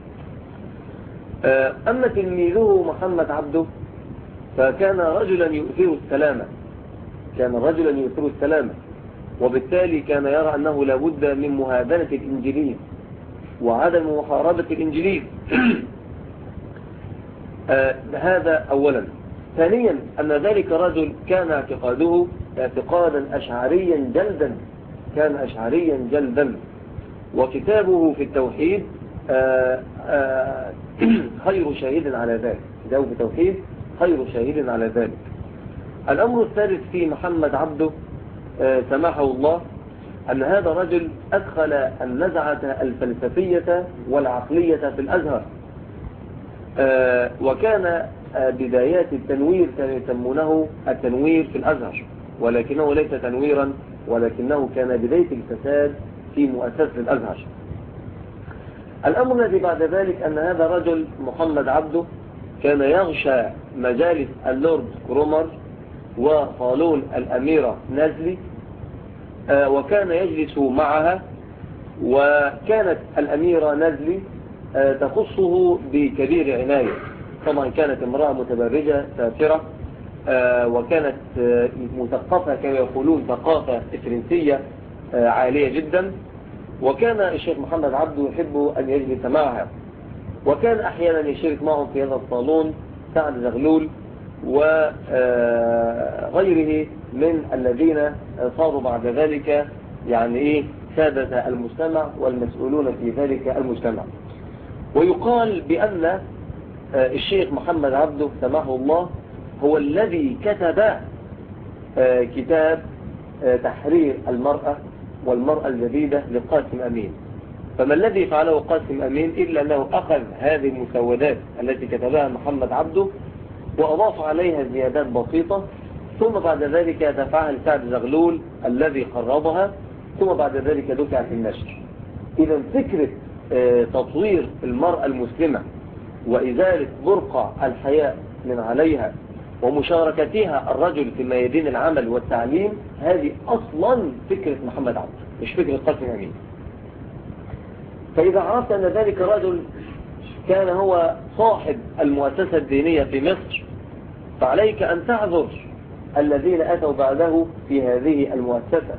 أما تلميذه محمد عبده فكان رجلا يؤثر السلامة كان رجلا يؤثر السلامة وبالتالي كان يرى أنه لابد من مهادنة الإنجليز وعدم محاربة الإنجليز آه هذا أولا ثانيا أن ذلك الرجل كان اعتقاده اعتقادا أشعريا جلدا كان أشعريا جلدا وكتابه في التوحيد آه آه خير شاهد على ذلك كتابه في التوحيد خير شاهد على ذلك الأمر الثالث في محمد عبده سمحه الله أن هذا رجل أدخل النزعة الفلسفية والعقلية في الأزهر وكان بدايات التنوير كانوا يسمونه التنوير في الأزهر ولكنه ليس تنويرا ولكنه كان بداية الفساد في مؤسسة الأزهر الأمر الذي بعد ذلك أن هذا رجل محمد عبده كان يغشى مجالس اللورد كرومر وصالون الأميرة نازلي آه، وكان يجلس معها وكانت الأميرة نزلي آه، تخصه بكبير عناية طبعا كانت امرأة متبرجة سافرة آه، وكانت آه، مثقفة كما يقولون ثقافة فرنسية آه، عالية جدا وكان الشيخ محمد عبده يحب أن يجلس معها وكان أحيانا يشارك معهم في هذا الصالون سعد زغلول وغيره من الذين صاروا بعد ذلك يعني إيه سادة المجتمع والمسؤولون في ذلك المجتمع ويقال بأن آه، الشيخ محمد عبده سماه الله هو الذي كتب آه، كتاب آه، تحرير المرأة والمرأة الجديدة لقاسم أمين فما الذي فعله قاسم أمين إلا أنه أخذ هذه المسودات التي كتبها محمد عبده وأضاف عليها زيادات بسيطة ثم بعد ذلك دفعها لسعد زغلول الذي خربها ثم بعد ذلك دفع في النشر إذا فكرة آه، تطوير المرأة المسلمة وإزالة برقع الحياء من عليها ومشاركتها الرجل في ميادين العمل والتعليم هذه أصلا فكرة محمد عبد مش فكرة قاسم أمين فإذا عرفت أن ذلك الرجل كان هو صاحب المؤسسة الدينية في مصر فعليك أن تعذر الذين أتوا بعده في هذه المؤسسة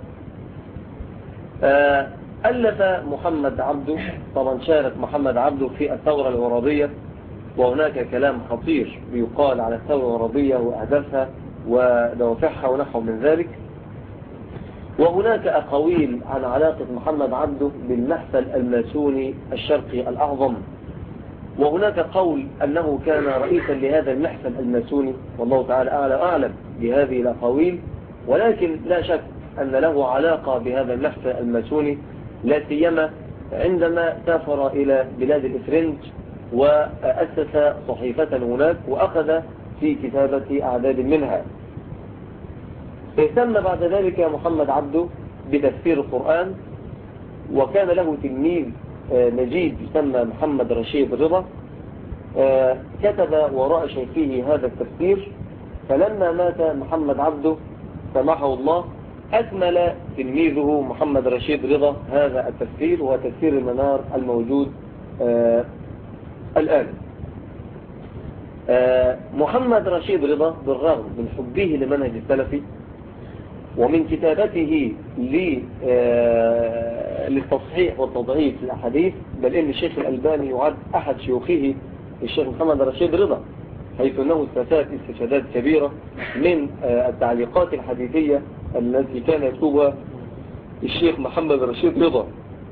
آه، ألف محمد عبده طبعا شارك محمد عبده في الثورة العربية وهناك كلام خطير بيقال على الثورة العربية وأهدافها ودوافعها ونحو من ذلك وهناك أقاويل عن علاقة محمد عبده بالمحفل الماسوني الشرقي الأعظم وهناك قول أنه كان رئيسا لهذا المحفل الماسوني والله تعالى أعلى أعلم بهذه الأقاويل ولكن لا شك أن له علاقة بهذا المحفل الماسوني لا سيما عندما سافر إلى بلاد الإفرنج وأسس صحيفة هناك وأخذ في كتابة أعداد منها اهتم بعد ذلك محمد عبده بتفسير القرآن وكان له تلميذ آه، نجيب يسمى محمد رشيد رضا آه، كتب وراء شيخه هذا التفسير فلما مات محمد عبده سمحه الله أكمل تلميذه محمد رشيد رضا هذا التفسير وهو تفسير المنار الموجود آه، الآن آه، محمد رشيد رضا بالرغم من حبه لمنهج السلفي ومن كتابته ل- آه، للتصحيح والتضعيف للأحاديث بل إن الشيخ الألباني يعد أحد شيوخه الشيخ محمد رشيد رضا حيث أنه استفاد استفادات كبيرة من آه، التعليقات الحديثية التي كان يكتبها الشيخ محمد رشيد رضا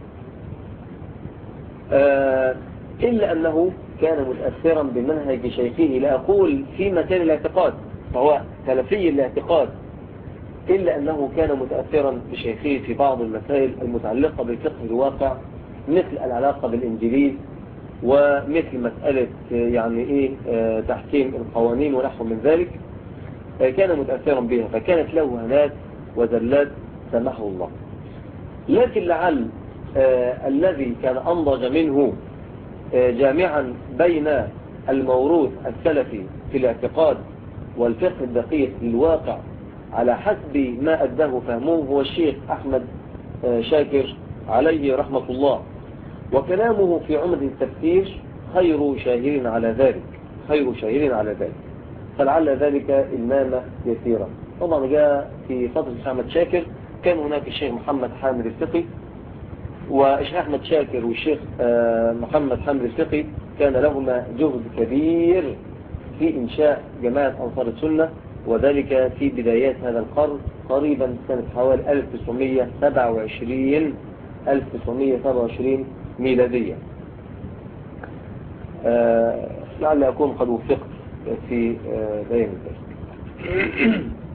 آه، إلا أنه كان متأثرا بمنهج شيخه لا أقول في مكان الاعتقاد فهو سلفي الاعتقاد إلا أنه كان متأثرا بشيخه في بعض المسائل المتعلقة بالفقه الواقع مثل العلاقة بالإنجليز ومثل مسألة آه، يعني إيه آه، تحكيم القوانين ونحو من ذلك آه، كان متأثرا بها فكانت له هنات وزلات سمحه الله لكن لعل آه، الذي كان أنضج منه آه، جامعا بين الموروث السلفي في الاعتقاد والفقه الدقيق للواقع على حسب ما أداه فهمه هو الشيخ أحمد آه، شاكر عليه رحمة الله وكلامه في عمد التفسير خير شاهر على ذلك خير شاهر على ذلك فلعل ذلك المامة يسيرة طبعا جاء في فترة الشيخ أحمد شاكر كان هناك الشيخ محمد حامد الفقي والشيخ أحمد شاكر والشيخ آه، محمد حامد الفقي كان لهما جهد كبير في إنشاء جماعة أنصار السنة وذلك في بدايات هذا القرن قريبا سنة حوالي 1927 1927 ميلادية آه، لعل أكون قد وفقت في آه، بيان ذلك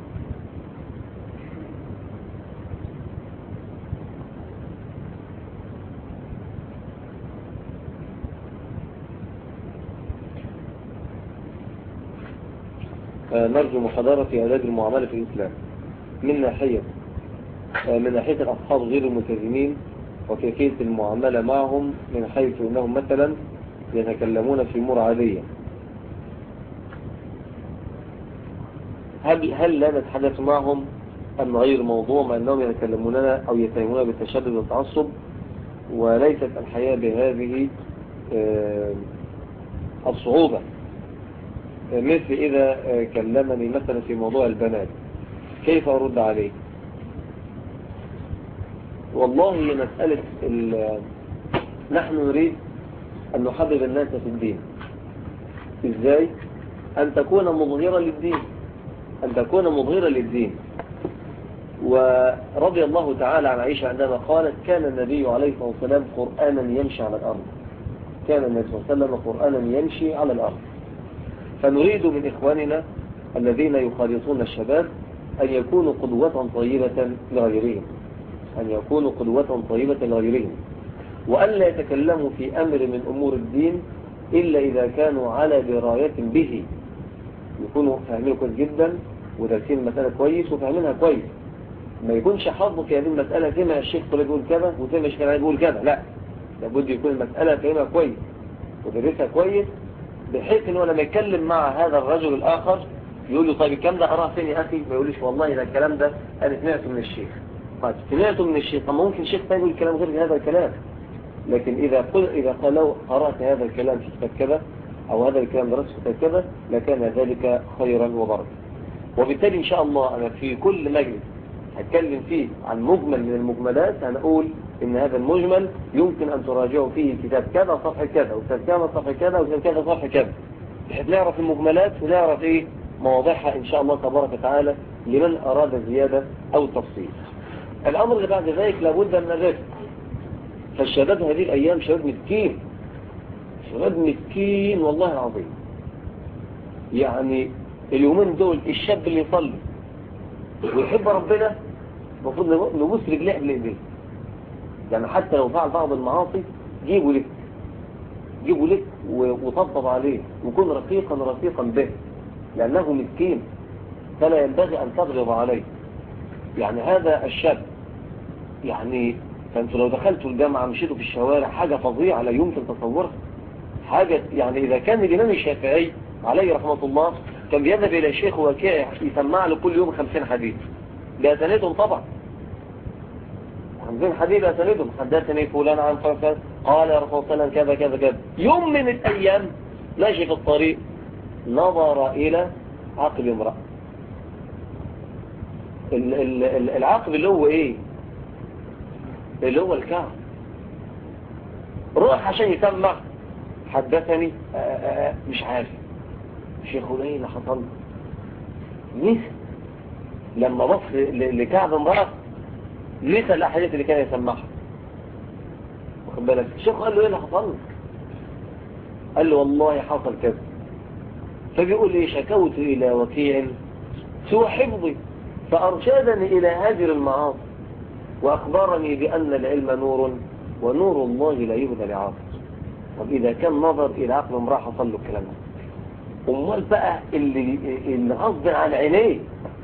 آه، نرجو محاضرة في إعداد المعاملة في الإسلام من ناحية آه، من ناحية الأصحاب غير الملتزمين وكيفية المعاملة معهم من حيث أنهم مثلا يتكلمون في أمور عادية هل هل لا نتحدث معهم أم غير موضوع مع أنهم يتكلموننا أو يتهمون بالتشدد والتعصب وليست الحياة بهذه آه، الصعوبة مثل إذا آه، كلمني مثلا في موضوع البنات كيف أرد عليه والله مسألة نحن نريد أن نحبب الناس في الدين إزاي؟ أن تكون مظهرا للدين أن تكون مظهرا للدين ورضي الله تعالى عن عائشة عندما قالت كان النبي عليه الصلاة والسلام قرآنا يمشي على الأرض كان النبي صلى الله عليه وسلم قرآنا يمشي على الأرض فنريد من إخواننا الذين يخالطون الشباب أن يكونوا قدوة طيبة لغيرهم أن يكونوا قدوة طيبة لغيرهم وألا يتكلموا في أمر من أمور الدين إلا إذا كانوا على دراية به يكونوا فاهمين كويس جدا ودارسين المسألة كويس وفاهمينها كويس ما يكونش حظه في هذه المسألة كما الشيخ طلع يقول كذا وزي الشيخ يقول كذا لا لابد يكون المسألة فاهمها كويس ودرسها كويس بحيث انه لما يتكلم مع هذا الرجل الآخر يقول له طيب الكلام ده أراه فين يا أخي ما يقولش والله ده الكلام ده أنا سمعته من الشيخ طيب سمعته من الشيخ طب ممكن شيخ ثاني يقول كلام غير هذا الكلام لكن إذا قل إذا قالوا قرأت هذا الكلام في كتاب كذا أو هذا الكلام درست في كتاب كذا لكان ذلك خيرا وبركة وبالتالي إن شاء الله أنا في كل مجلس هتكلم فيه عن مجمل من المجملات هنقول إن هذا المجمل يمكن أن تراجعوا فيه كتاب كذا صفحة كذا وكتاب كذا صفحة كذا وكتاب كذا صفحة كذا بحيث نعرف المجملات ونعرف إيه مواضيعها إن شاء الله تبارك وتعالى لمن أراد زيادة أو تفصيل الأمر اللي بعد ذلك لابد من الرفق فالشباب هذه الأيام شباب مسكين شباب مسكين والله العظيم يعني اليومين دول الشاب اللي يصلي ويحب ربنا المفروض نبوس رجليه بالايديه يعني حتى لو فعل بعض المعاصي جيبوا لك جيبوا لك وطبطب عليه وكن رقيقا رقيقا به لأنه مسكين فلا ينبغي أن تغلظ عليه يعني هذا الشاب يعني فانتوا لو دخلتوا الجامعة مشيتوا في الشوارع حاجة فظيعة لا يمكن تصورها حاجة يعني إذا كان الإمام الشافعي عليه رحمة الله كان بيذهب إلى شيخ وكيع يسمع له كل يوم خمسين حديث بأسانيدهم طبعا خمسين حديث بأسانيدهم حدثني فلان عن فلان قال يا رسول الله كذا كذا كذا يوم من الأيام ماشي في الطريق نظر إلى عقل امرأة العقل اللي هو ايه اللي هو الكعب روح عشان يسمع حدثني آآ آآ مش عارف شيخ ايه اللي حصل نسى لما بص لكعب امرأة نسى الاحاديث اللي كان يسمعها واخد بالك الشيخ قال له ايه اللي حصل قال له والله حصل كذا فبيقول ايه شكوت الى وكيع سوى حفظي فأرشدني إلى هاجر المعاصي وأخبرني بأن العلم نور ونور الله لا يهدى لعاصي طب إذا كان نظر إلى عقل امرأة حصل له الكلام ده أمال بقى اللي, اللي غصب عن عينيه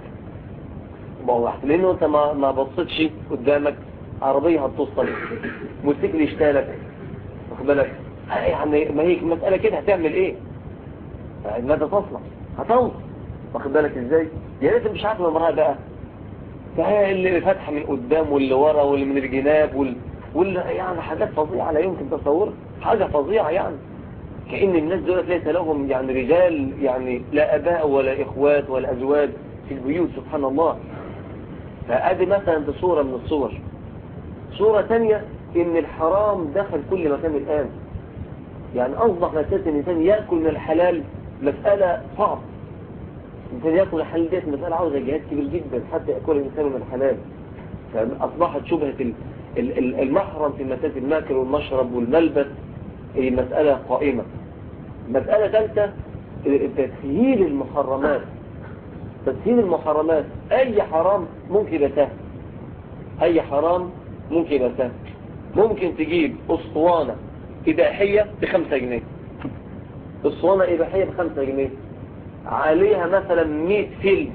ما هو لأنه أنت ما, ما بصيتش قدامك عربية هتوصل موتوسيكل يشتالك واخد بالك يعني ما هي المسألة كده هتعمل ايه ماذا تصنع هتوصل واخد بالك ازاي يا ريت مش عارف المرأة بقى فهي اللي فاتحة من قدام واللي ورا واللي من الجناب وال... واللي يعني حاجات فظيعة لا يمكن تصور حاجة فظيعة يعني كأن الناس دول ليس لهم يعني رجال يعني لا أباء ولا إخوات ولا أزواج في البيوت سبحان الله فأدي مثلا بصورة من الصور صورة تانية إن الحرام دخل كل مكان الآن يعني أصبح مسألة الإنسان يأكل من الحلال مسألة صعب الإنسان يأكل الحلال ديت مسألة عاوزة جهاد كبير جدا حتى يأكل الإنسان من الحلال فأصبحت شبهة المحرم في مسألة الماكل والمشرب والملبس هي مسألة قائمة مسألة ثالثة تسهيل المحرمات تسهيل المحرمات أي حرام ممكن يبقى سهل أي حرام ممكن يبقى سهل ممكن تجيب أسطوانة إباحية بخمسة جنيه أسطوانة إباحية بخمسة جنيه عليها مثلا 100 فيلم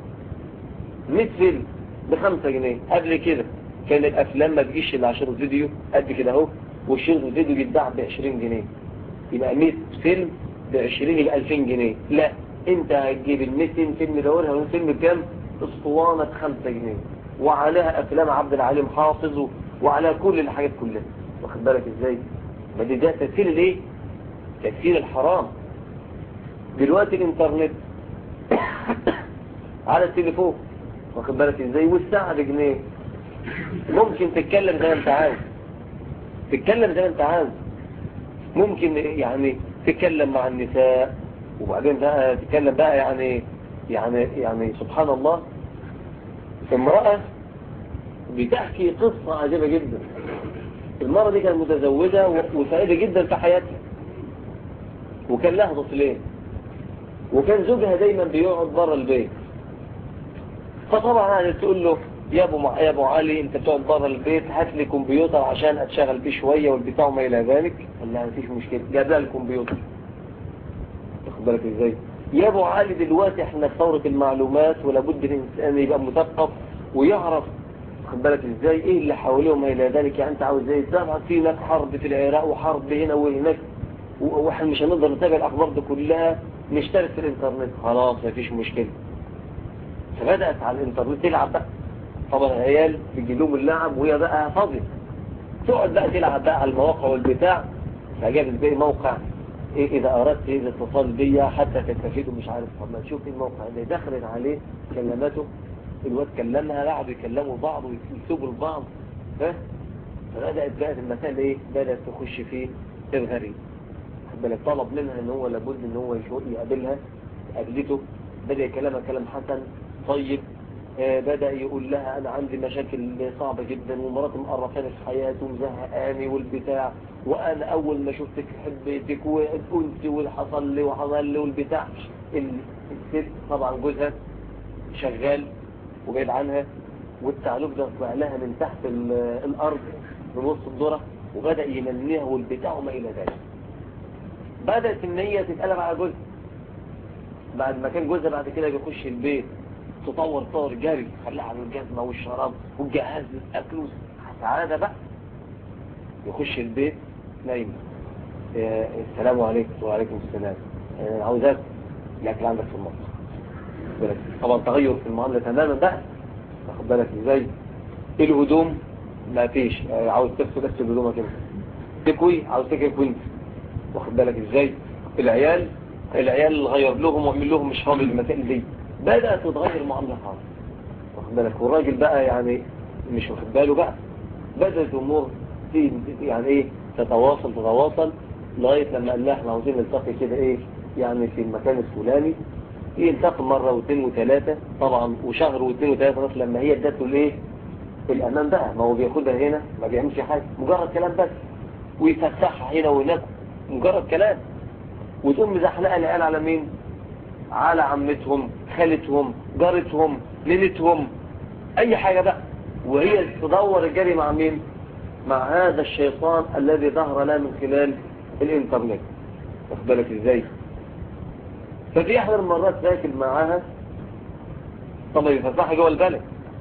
100 فيلم بخمسة جنيه قبل كده كان الأفلام ما تجيش إلا عشان فيديو قد كده أهو والشرط الفيديو بيتباع ب 20 جنيه يبقى 100 فيلم ب 20 يبقى 2000 جنيه لا انت هتجيب ال 200 فيلم دول هيكون فيلم بكام اسطوانة خمسة جنيه وعليها افلام عبد العليم حافظ و- وعلى كل الحاجات كلها واخد بالك ازاي ما دي ده تأثير الايه تأثير الحرام دلوقتي الانترنت على التليفون واخد بالك ازاي والساعة بجنيه ممكن تتكلم زي ما انت عاوز تتكلم زي ما انت عاوز ممكن يعني تتكلم مع النساء وبعدين بقى تتكلم بقى يعني يعني يعني سبحان الله امرأة بتحكي قصة عجيبة جدا المرة دي كانت متزوجة و- وسعيدة جدا في حياتها وكان لها طفلين وكان زوجها دايما بيقعد بره البيت فطبعا قعدت تقول له يا ابو مع... يا ابو علي انت بتقعد بره البيت هات لي كمبيوتر عشان اتشغل بيه شويه والبتاع وما الى ذلك قال لها مفيش مشكله جاب لها الكمبيوتر واخد بالك ازاي يا ابو علي دلوقتي احنا في ثوره المعلومات ولابد الانسان يبقى مثقف ويعرف واخد بالك ازاي ايه اللي حواليه وما الى ذلك يعني انت عاوز ايه طبعا في هناك حرب في العراق وحرب هنا وهناك و- واحنا مش هنقدر نتابع الاخبار دي كلها نشترك في الانترنت خلاص مفيش مشكله فبدأت على الانترنت تلعب بقى طبعا العيال بيجي لهم اللعب وهي بقى فاضية تقعد بقى تلعب بقى على المواقع والبتاع فجابت بقى موقع إيه إذا أردت إذا اتصال بيا حتى تستفيدوا مش عارف طب ما تشوف إيه الموقع ده دخلت عليه كلمته الواد كلمها قعدوا يكلموا بعض ويكتبوا لبعض ها فبدأت بقى المسائل إيه بدأت تخش في الغريب خد بالك طلب منها ان هو لابد ان هو يشوف يقابلها قابلته بدأ يكلمها كلام حسن طيب آه بدأ يقول لها انا عندي مشاكل صعبة جدا ومراتي مقرفاني في حياتي ومزهقاني والبتاع وانا اول ما شفتك حبيتك وكنت والحصل لي وحصل لي والبتاع ال- الست طبعا جوزها شغال وبعيد عنها والتعلق ده طلع لها من تحت ال- الارض من وسط الذره وبدأ يمنيها والبتاع وما الى ذلك بدأت ان هي تتقلب على جوزها بعد ما كان جوزها بعد كده بيخش البيت تطور طار جري خليها على الجزمة والشراب والجهاز الاكل سعادة بقى يخش البيت نايم آه، السلام عليكم وعليكم السلام آه، عاوزاك الاكل عندك في المطبخ بالك. طبعا تغير في المعاملة تماما بقى واخد بالك ازاي الهدوم ما فيش آه، عاوز تغسل غسل هدومك انت تكوي عاوز تكوي انت واخد بالك ازاي العيال العيال غير لهم واعمل لهم مش فاضي المسائل دي بدأت تتغير المعاملة خالص واخد بالك والراجل بقى يعني مش واخد باله بقى بدأت الامور ت- يعني ايه تتواصل تتواصل لغاية لما قال لها احنا عاوزين نلتقي كده ايه يعني في المكان الفلاني يلتقي مرة واثنين وثلاثة طبعا وشهر واثنين وثلاثة لغاية لما هي ادته الايه الامان بقى ما هو بياخدها هنا ما بيعملش حاجة مجرد كلام بس ويفتحها هنا وهناك مجرد كلام وتقوم مزحلقه العيال على مين على عمتهم خالتهم جارتهم نينتهم اي حاجة بقى وهي تدور الجري مع مين مع هذا الشيطان الذي ظهر لنا من خلال الانترنت واخد بالك ازاي ففي احد المرات راكب معاها طبعا يفتحها جوه البلد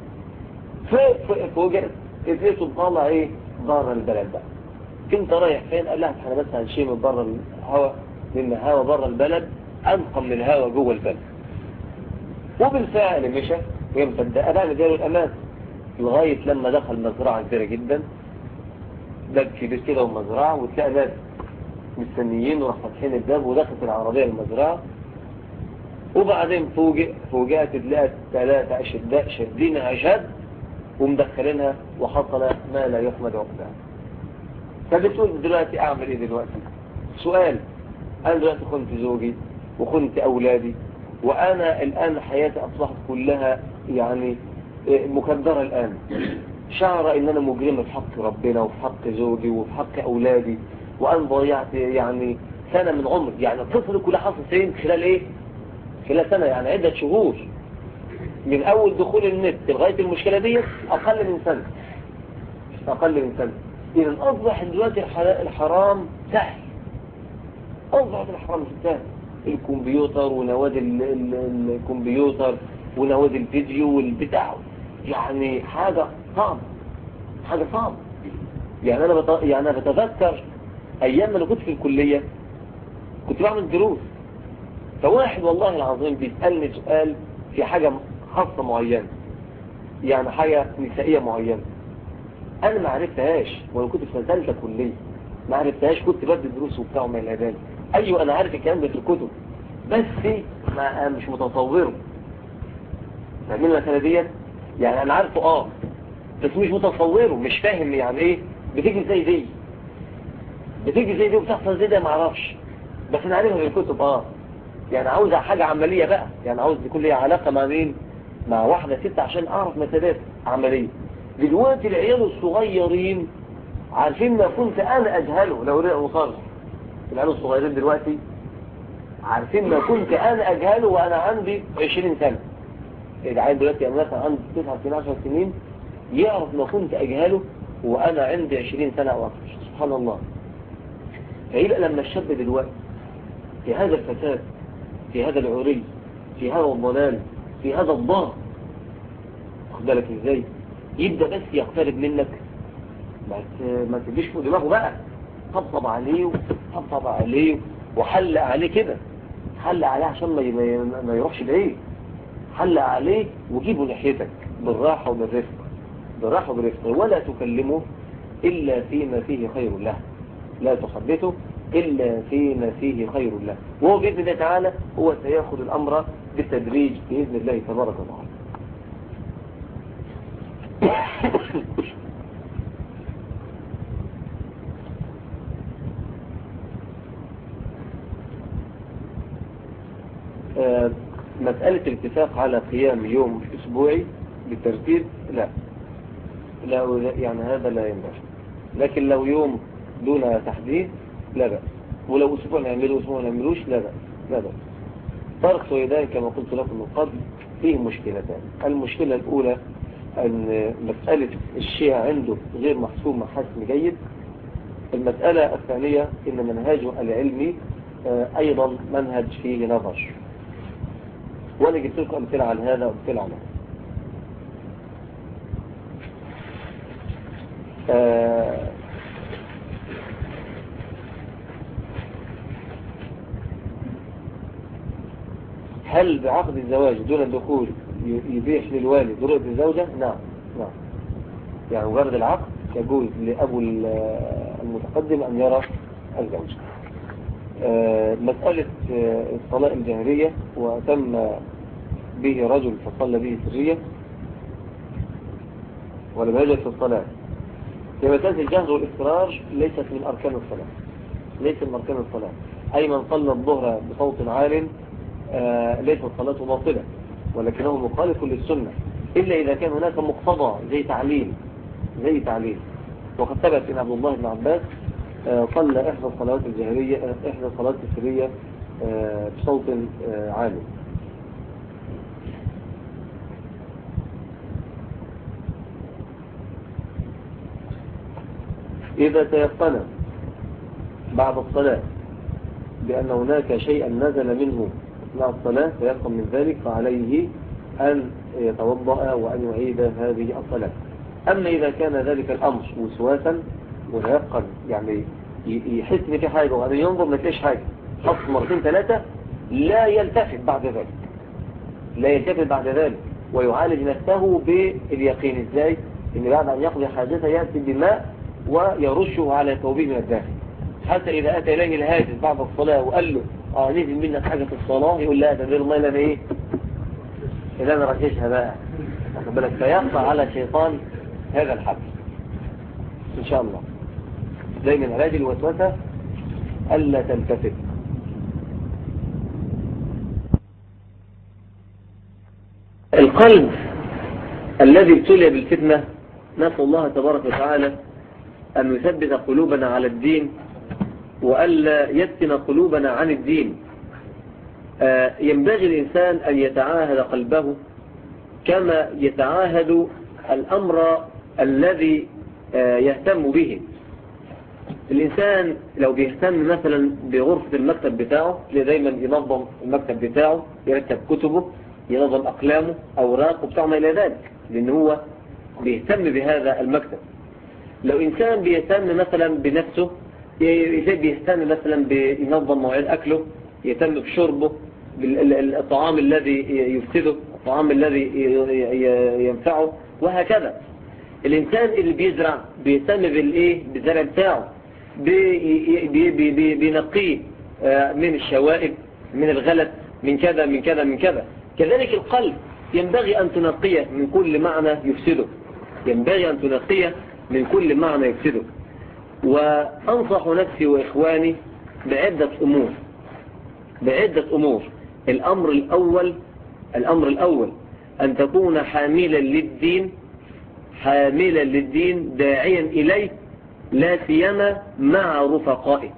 فوجئت اديته طالع ايه بره البلد بقى كنت رايح فين قال لها احنا بس هنشيل من بره الهواء لان الهواء بره البلد انقى من الهواء جوه البلد وبالفعل مشى وهي مصدقه بقى مدير الامان لغايه لما دخل مزرعه كبيره جدا باب كبير كده ومزرعه وتلاقي ناس مستنيين وراح فاتحين الباب ودخلت العربيه المزرعه وبعدين فوجئ فوجئت تلاقي ثلاثه اشداء شادين اشد ومدخلينها وحصل ما لا يحمد عقباه فبتقول دلوقتي اعمل ايه دلوقتي سؤال انا دلوقتي خنت زوجي وخنت اولادي وانا الان حياتي اصبحت كلها يعني مكدرة الان شعر ان انا مجرمة في حق ربنا وفي حق زوجي وفي حق اولادي وانا ضيعت يعني سنة من عمري يعني الطفل كلها حصل سنين خلال ايه خلال سنة يعني عدة شهور من اول دخول النت لغاية المشكلة دي اقل من سنة اقل من سنة إذا أصبح دلوقتي الحرام سهل أصبح الحرام سهل الكمبيوتر ونوادي ال- ال- الكمبيوتر ونوادي الفيديو والبتاع يعني حاجة صعبة حاجة صعبة يعني أنا بط... يعني أنا بتذكر أيام ما أنا كنت في الكلية كنت بعمل دروس فواحد والله العظيم بيسألني سؤال في حاجة خاصة معينة يعني حاجة نسائية معينة انا ما عرفتهاش وانا كنت في ثالثه كليه ما عرفتهاش كنت بدي دروس وبتاع وما الى ذلك ايوه انا عارف الكلام ده في الكتب بس ما مش متصوره فاهمين المساله ديت يعني انا عارفه اه بس مش متصوره مش فاهم يعني ايه بتيجي زي دي بتيجي زي دي وبتحصل زي ده ما اعرفش بس انا عارفها في الكتب اه يعني عاوز حاجه عمليه بقى يعني عاوز يكون لي علاقه مع مين مع واحده ست عشان اعرف مسالات عمليه دلوقتي العيال الصغيرين عارفين ما كنت انا اجهله لو رئة مصرح العيال الصغيرين دلوقتي عارفين ما كنت انا اجهله وانا عندي 20 سنة العيال دلوقتي انا مثلا عندي 9 سنين 10 سنين يعرف ما كنت اجهله وانا عندي 20 سنة او اكثر سبحان الله فيبقى لما الشاب دلوقتي في هذا الفساد في هذا العري في هذا الضلال في هذا الضغط خد بالك ازاي يبدأ بس يقترب منك ما ما تجيش فوق دماغه بقى طبطب عليه وطبطب عليه وحلق عليه كده حلق عليه عشان ما ما- ما يروحش بعيد حلق عليه وجيبه ناحيتك بالراحة وبالرفق بالراحة وبالرفق ولا تكلمه إلا فيما فيه خير له لا تحدثه إلا فيما فيه خير له وهو بإذن الله تعالى هو سيأخذ الأمر بالتدريج بإذن الله تبارك وتعالى آه، مسألة الاتفاق على قيام يوم أسبوعي بالترتيب لا لا يعني هذا لا ينبغي لكن لو يوم دون تحديد لا بأس ولو أسبوع نعمله أسبوع ما نعملوش لا بأس لا بأس فرق سويدان كما قلت لكم من قبل فيه مشكلتان المشكلة الأولى أن مسألة الشيعة عنده غير محسوم حسم جيد المسألة الثانية أن منهجه العلمي آه، أيضا منهج فيه نظر وأنا جبت لكم أمثلة على هذا وأمثلة على هذا آه، هل بعقد الزواج دون الدخول ي- يبيح للوالد رؤية الزوجة؟ نعم نعم يعني مجرد العقد يجوز لأبو ال- المتقدم أن يرى الزوجة آه، مسألة آه، الصلاة الجهرية وتم به رجل فصلى به سرية ولم يجد في الصلاة في مسألة الجهر والإصرار ليست من أركان الصلاة ليس من أركان الصلاة أي من صلى الظهر بصوت عال آه، ليست صلاته باطلة ولكنه مخالف للسنة إلا إذا كان هناك مقتضى زي تعليل زي تعليل وقد ثبت ان عبد الله بن عباس آه، صلى إحدى الصلوات الجهرية آه، إحدى الصلوات السرية آه، بصوت آه، عالي إذا تيقن بعد الصلاة بأن هناك شيئا نزل منه أثناء الصلاة فيقم من ذلك فعليه أن يتوضأ وأن يعيد هذه الصلاة أما إذا كان ذلك الأمر وسواسا ويقن يعني ي- يحس إن في حاجة وأن ينظر ما تلاقيش حاجة حصل مرتين ثلاثة لا يلتفت بعد ذلك لا يلتفت بعد ذلك ويعالج نفسه باليقين ازاي ان بعد ان يقضي حاجته يأتي بماء ويرشه على ثوبه من الداخل حتى اذا اتى اليه الهاجس بعد الصلاة وقال له اه نزل منك حاجة في الصلاة يقول لا ده غير الماء اللي انا ايه اللي انا رششها بقى واخد بالك فيقطع على شيطان هذا الحبل ان شاء الله دايما علاج الوسوسة الا تلتفت القلب الذي ابتلي بالفتنة نسأل الله تبارك وتعالى أن يثبت قلوبنا على الدين وألا يفتن قلوبنا عن الدين آه، ينبغي الإنسان أن يتعاهد قلبه كما يتعاهد الأمر الذي آه، يهتم به الإنسان لو بيهتم مثلا بغرفة المكتب بتاعه اللي دايما ينظم المكتب بتاعه يرتب كتبه ينظم أقلامه أوراقه بتاعه ما إلى ذلك لأن هو بيهتم بهذا المكتب لو إنسان بيهتم مثلا بنفسه ي- بيهتم مثلا بينظم مواعيد أكله يهتم بشربه بالطعام الذي يفسده الطعام الذي ي- ي- ينفعه وهكذا الإنسان اللي بيزرع بيهتم بالإيه بالزرع بتاعه بي- بي- بي- بي- بينقيه آه، من الشوائب من الغلط من كذا من كذا من كذا كذلك القلب ينبغي أن تنقيه من كل معنى يفسده ينبغي أن تنقيه من كل معنى يفسده وأنصح نفسي وإخواني بعدة أمور بعدة أمور الأمر الأول الأمر الأول أن تكون حاملا للدين حاملا للدين داعيا إليه لا سيما مع رفقائك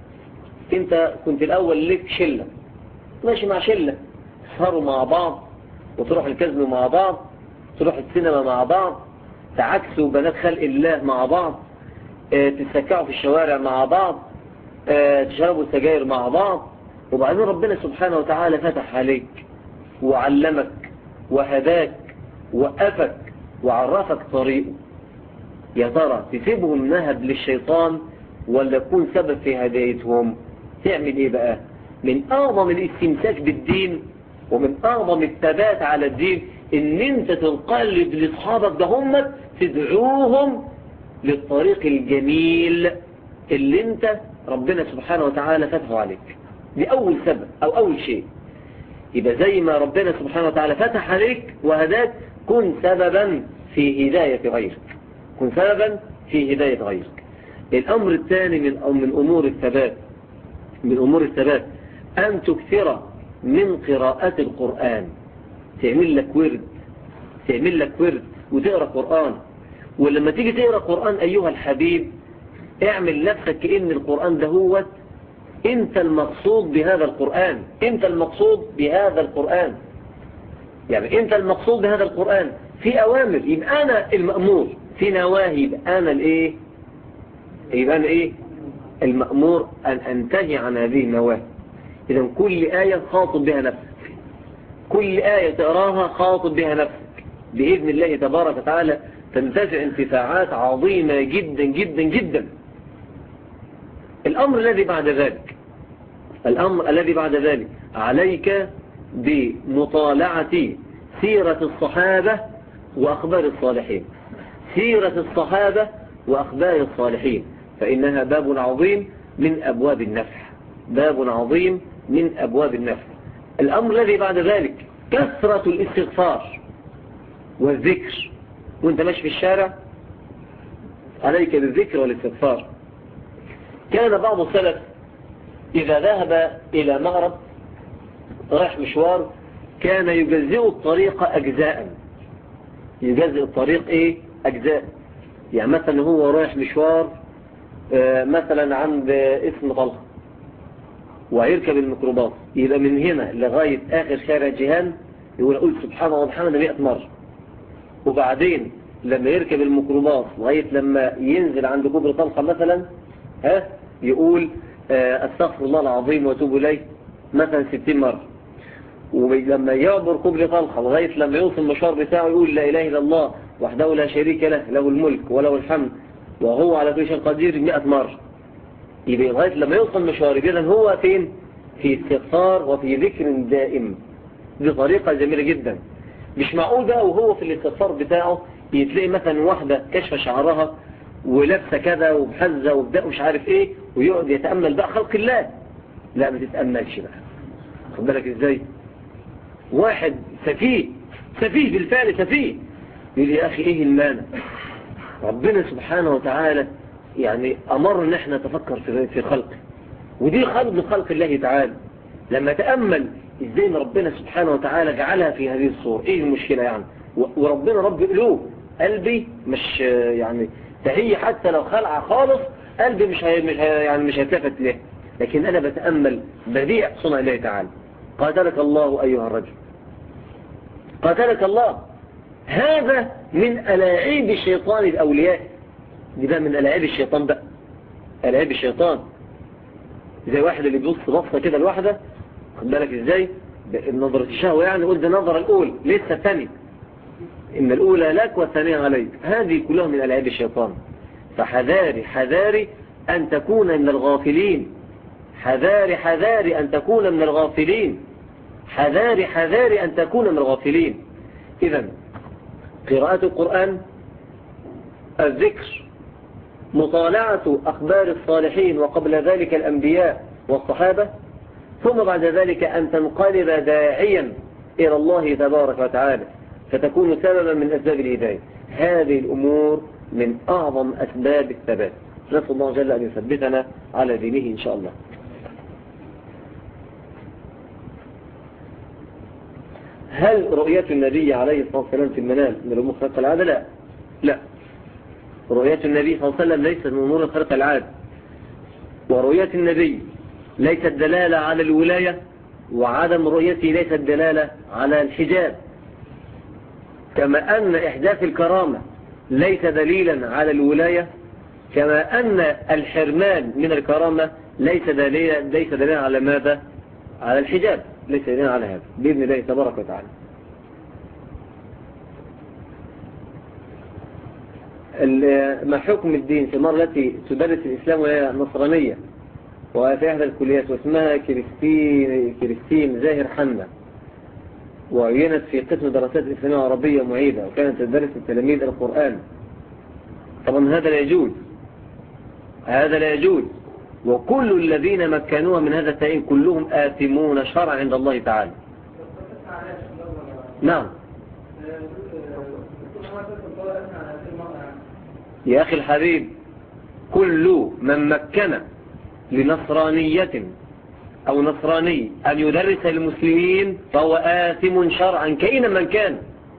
انت كنت الأول لك شلة ماشي مع شلة تسهروا مع بعض وتروح الكازينو مع بعض تروح السينما مع بعض تعكسوا بنات خلق الله مع بعض اه تتسكعوا في الشوارع مع بعض اه تشربوا سجاير مع بعض وبعدين ربنا سبحانه وتعالى فتح عليك وعلمك وهداك وقفك وعرفك طريقه يا ترى تسيبهم نهب للشيطان ولا تكون سبب في هدايتهم تعمل ايه بقى من اعظم الاستمساك بالدين ومن اعظم الثبات على الدين ان انت تنقلب لاصحابك ده هم تدعوهم للطريق الجميل اللي انت ربنا سبحانه وتعالى فتحه عليك دي اول سبب او اول شيء يبقى زي ما ربنا سبحانه وتعالى فتح عليك وهداك كن سببا في هداية غيرك كن سببا في هداية غيرك الأمر الثاني من من أمور الثبات من أمور الثبات أن تكثر من قراءة القرآن تعمل لك ورد تعمل لك ورد وتقرأ قرآن ولما تيجي تقرأ قرآن أيها الحبيب اعمل نفسك كأن القرآن ده هو انت المقصود بهذا القرآن انت المقصود بهذا القرآن يعني انت المقصود بهذا القرآن في اوامر يبقى انا المأمور في نواهي يبقى انا الايه يبقى انا ايه المأمور ان انتهي عن هذه النواهي اذا كل آية خاطب بها نفسك كل آية تقراها خاطب بها نفسك بإذن الله تبارك وتعالى تنتفع انتفاعات عظيمة جدا جدا جدا الأمر الذي بعد ذلك الأمر الذي بعد ذلك عليك بمطالعة سيرة الصحابة وأخبار الصالحين سيرة الصحابة وأخبار الصالحين فإنها باب عظيم من أبواب النفع باب عظيم من أبواب النفع الأمر الذي بعد ذلك كثرة الاستغفار والذكر وانت ماشي في الشارع عليك بالذكر والاستغفار كان بعض السلف إذا ذهب إلى مغرب رايح مشوار كان يجزئ الطريق أجزاء يجزئ الطريق إيه أجزاء يعني مثلا هو رايح مشوار آه مثلا عند اسم طلحة وهيركب الميكروباص يبقى من هنا لغاية آخر شارع جهان يقول أقول سبحان الله وبحمده 100 مرة وبعدين لما يركب الميكروباص لغاية لما ينزل عند كوبري طلحة مثلا ها يقول استغفر الله العظيم واتوب اليه مثلا 60 مرة ولما يعبر كوبري طلحة لغاية لما يوصل المشوار بتاعه يقول لا إله إلا الله وحده لا شريك له له الملك وله الحمد وهو على كل شيء قدير 100 مرة يبقى لغاية لما يوصل المشوار إذا هو فين في استغفار وفي ذكر دائم دي طريقة جميلة جدا مش معقول بقى وهو في الاستغفار بتاعه يتلاقي مثلا واحدة كشف شعرها ولابسه كذا وبحزه وبدأ مش عارف ايه ويقعد يتأمل بقى خلق الله لا ما تتأملش بقى خد بالك ازاي واحد سفيه سفيه بالفعل سفيه يقول يا اخي ايه المانع ربنا سبحانه وتعالى يعني امر ان احنا نتفكر في في خلقه ودي خلق من خلق الله تعالى لما تأمل ازاي ان ربنا سبحانه وتعالى جعلها في هذه الصورة ايه المشكلة يعني وربنا رب قلوب قلبي مش يعني فهي حتى لو خلعة خالص قلبي مش هي مش هي يعني مش هيتلفت له لكن أنا بتأمل بديع صنع الله تعالى قاتلك الله أيها الرجل قاتلك الله هذا من ألاعيب الشيطان الأولياء دي بقى من ألاعيب الشيطان بقى ألاعيب الشيطان زي واحد اللي بيبص بصة كده لوحده خد بالك ازاي النظرة الشهوة يعني قلت النظرة الأولى لسه الثانية إن الأولى لك والثانية عليك هذه كلها من ألعاب الشيطان فحذاري حذاري أن تكون من الغافلين حذاري حذاري أن تكون من الغافلين حذار حذار أن تكون من الغافلين إذا قراءة القرآن الذكر مطالعة أخبار الصالحين وقبل ذلك الأنبياء والصحابة ثم بعد ذلك أن تنقلب داعيا إلى الله تبارك وتعالى فتكون سببا من أسباب الهداية هذه الأمور من أعظم أسباب الثبات نسأل الله جل أن يثبتنا على دينه إن شاء الله هل رؤية النبي عليه الصلاة والسلام في المنام من الأمور خلق العادة لا لا رؤية النبي صلى الله عليه وسلم ليست من أمور خلق العادة ورؤية النبي ليست دلالة على الولاية وعدم رؤيته ليست دلالة على الحجاب كما أن إحداث الكرامة ليس دليلا على الولاية كما أن الحرمان من الكرامة ليس دليلا, ليس دليلا على ماذا على الحجاب ليس دليلا على هذا بإذن الله تبارك وتعالى ما حكم الدين في المرة التي تدرس الإسلام وهي نصرانية وفي إحدى الكليات واسمها كريستين, كريستين زاهر حنا وعينت في قسم دراسات الإسلامية العربية معيدة وكانت تدرس التلاميذ القرآن طبعا هذا لا يجوز هذا لا يجوز وكل الذين مكنوها من هذا التعيين كلهم آثمون شرعا عند الله تعالى نعم يا أخي الحبيب كل من مكن لنصرانية أو نصراني أن يدرس المسلمين فهو آثم شرعا كائنا من كان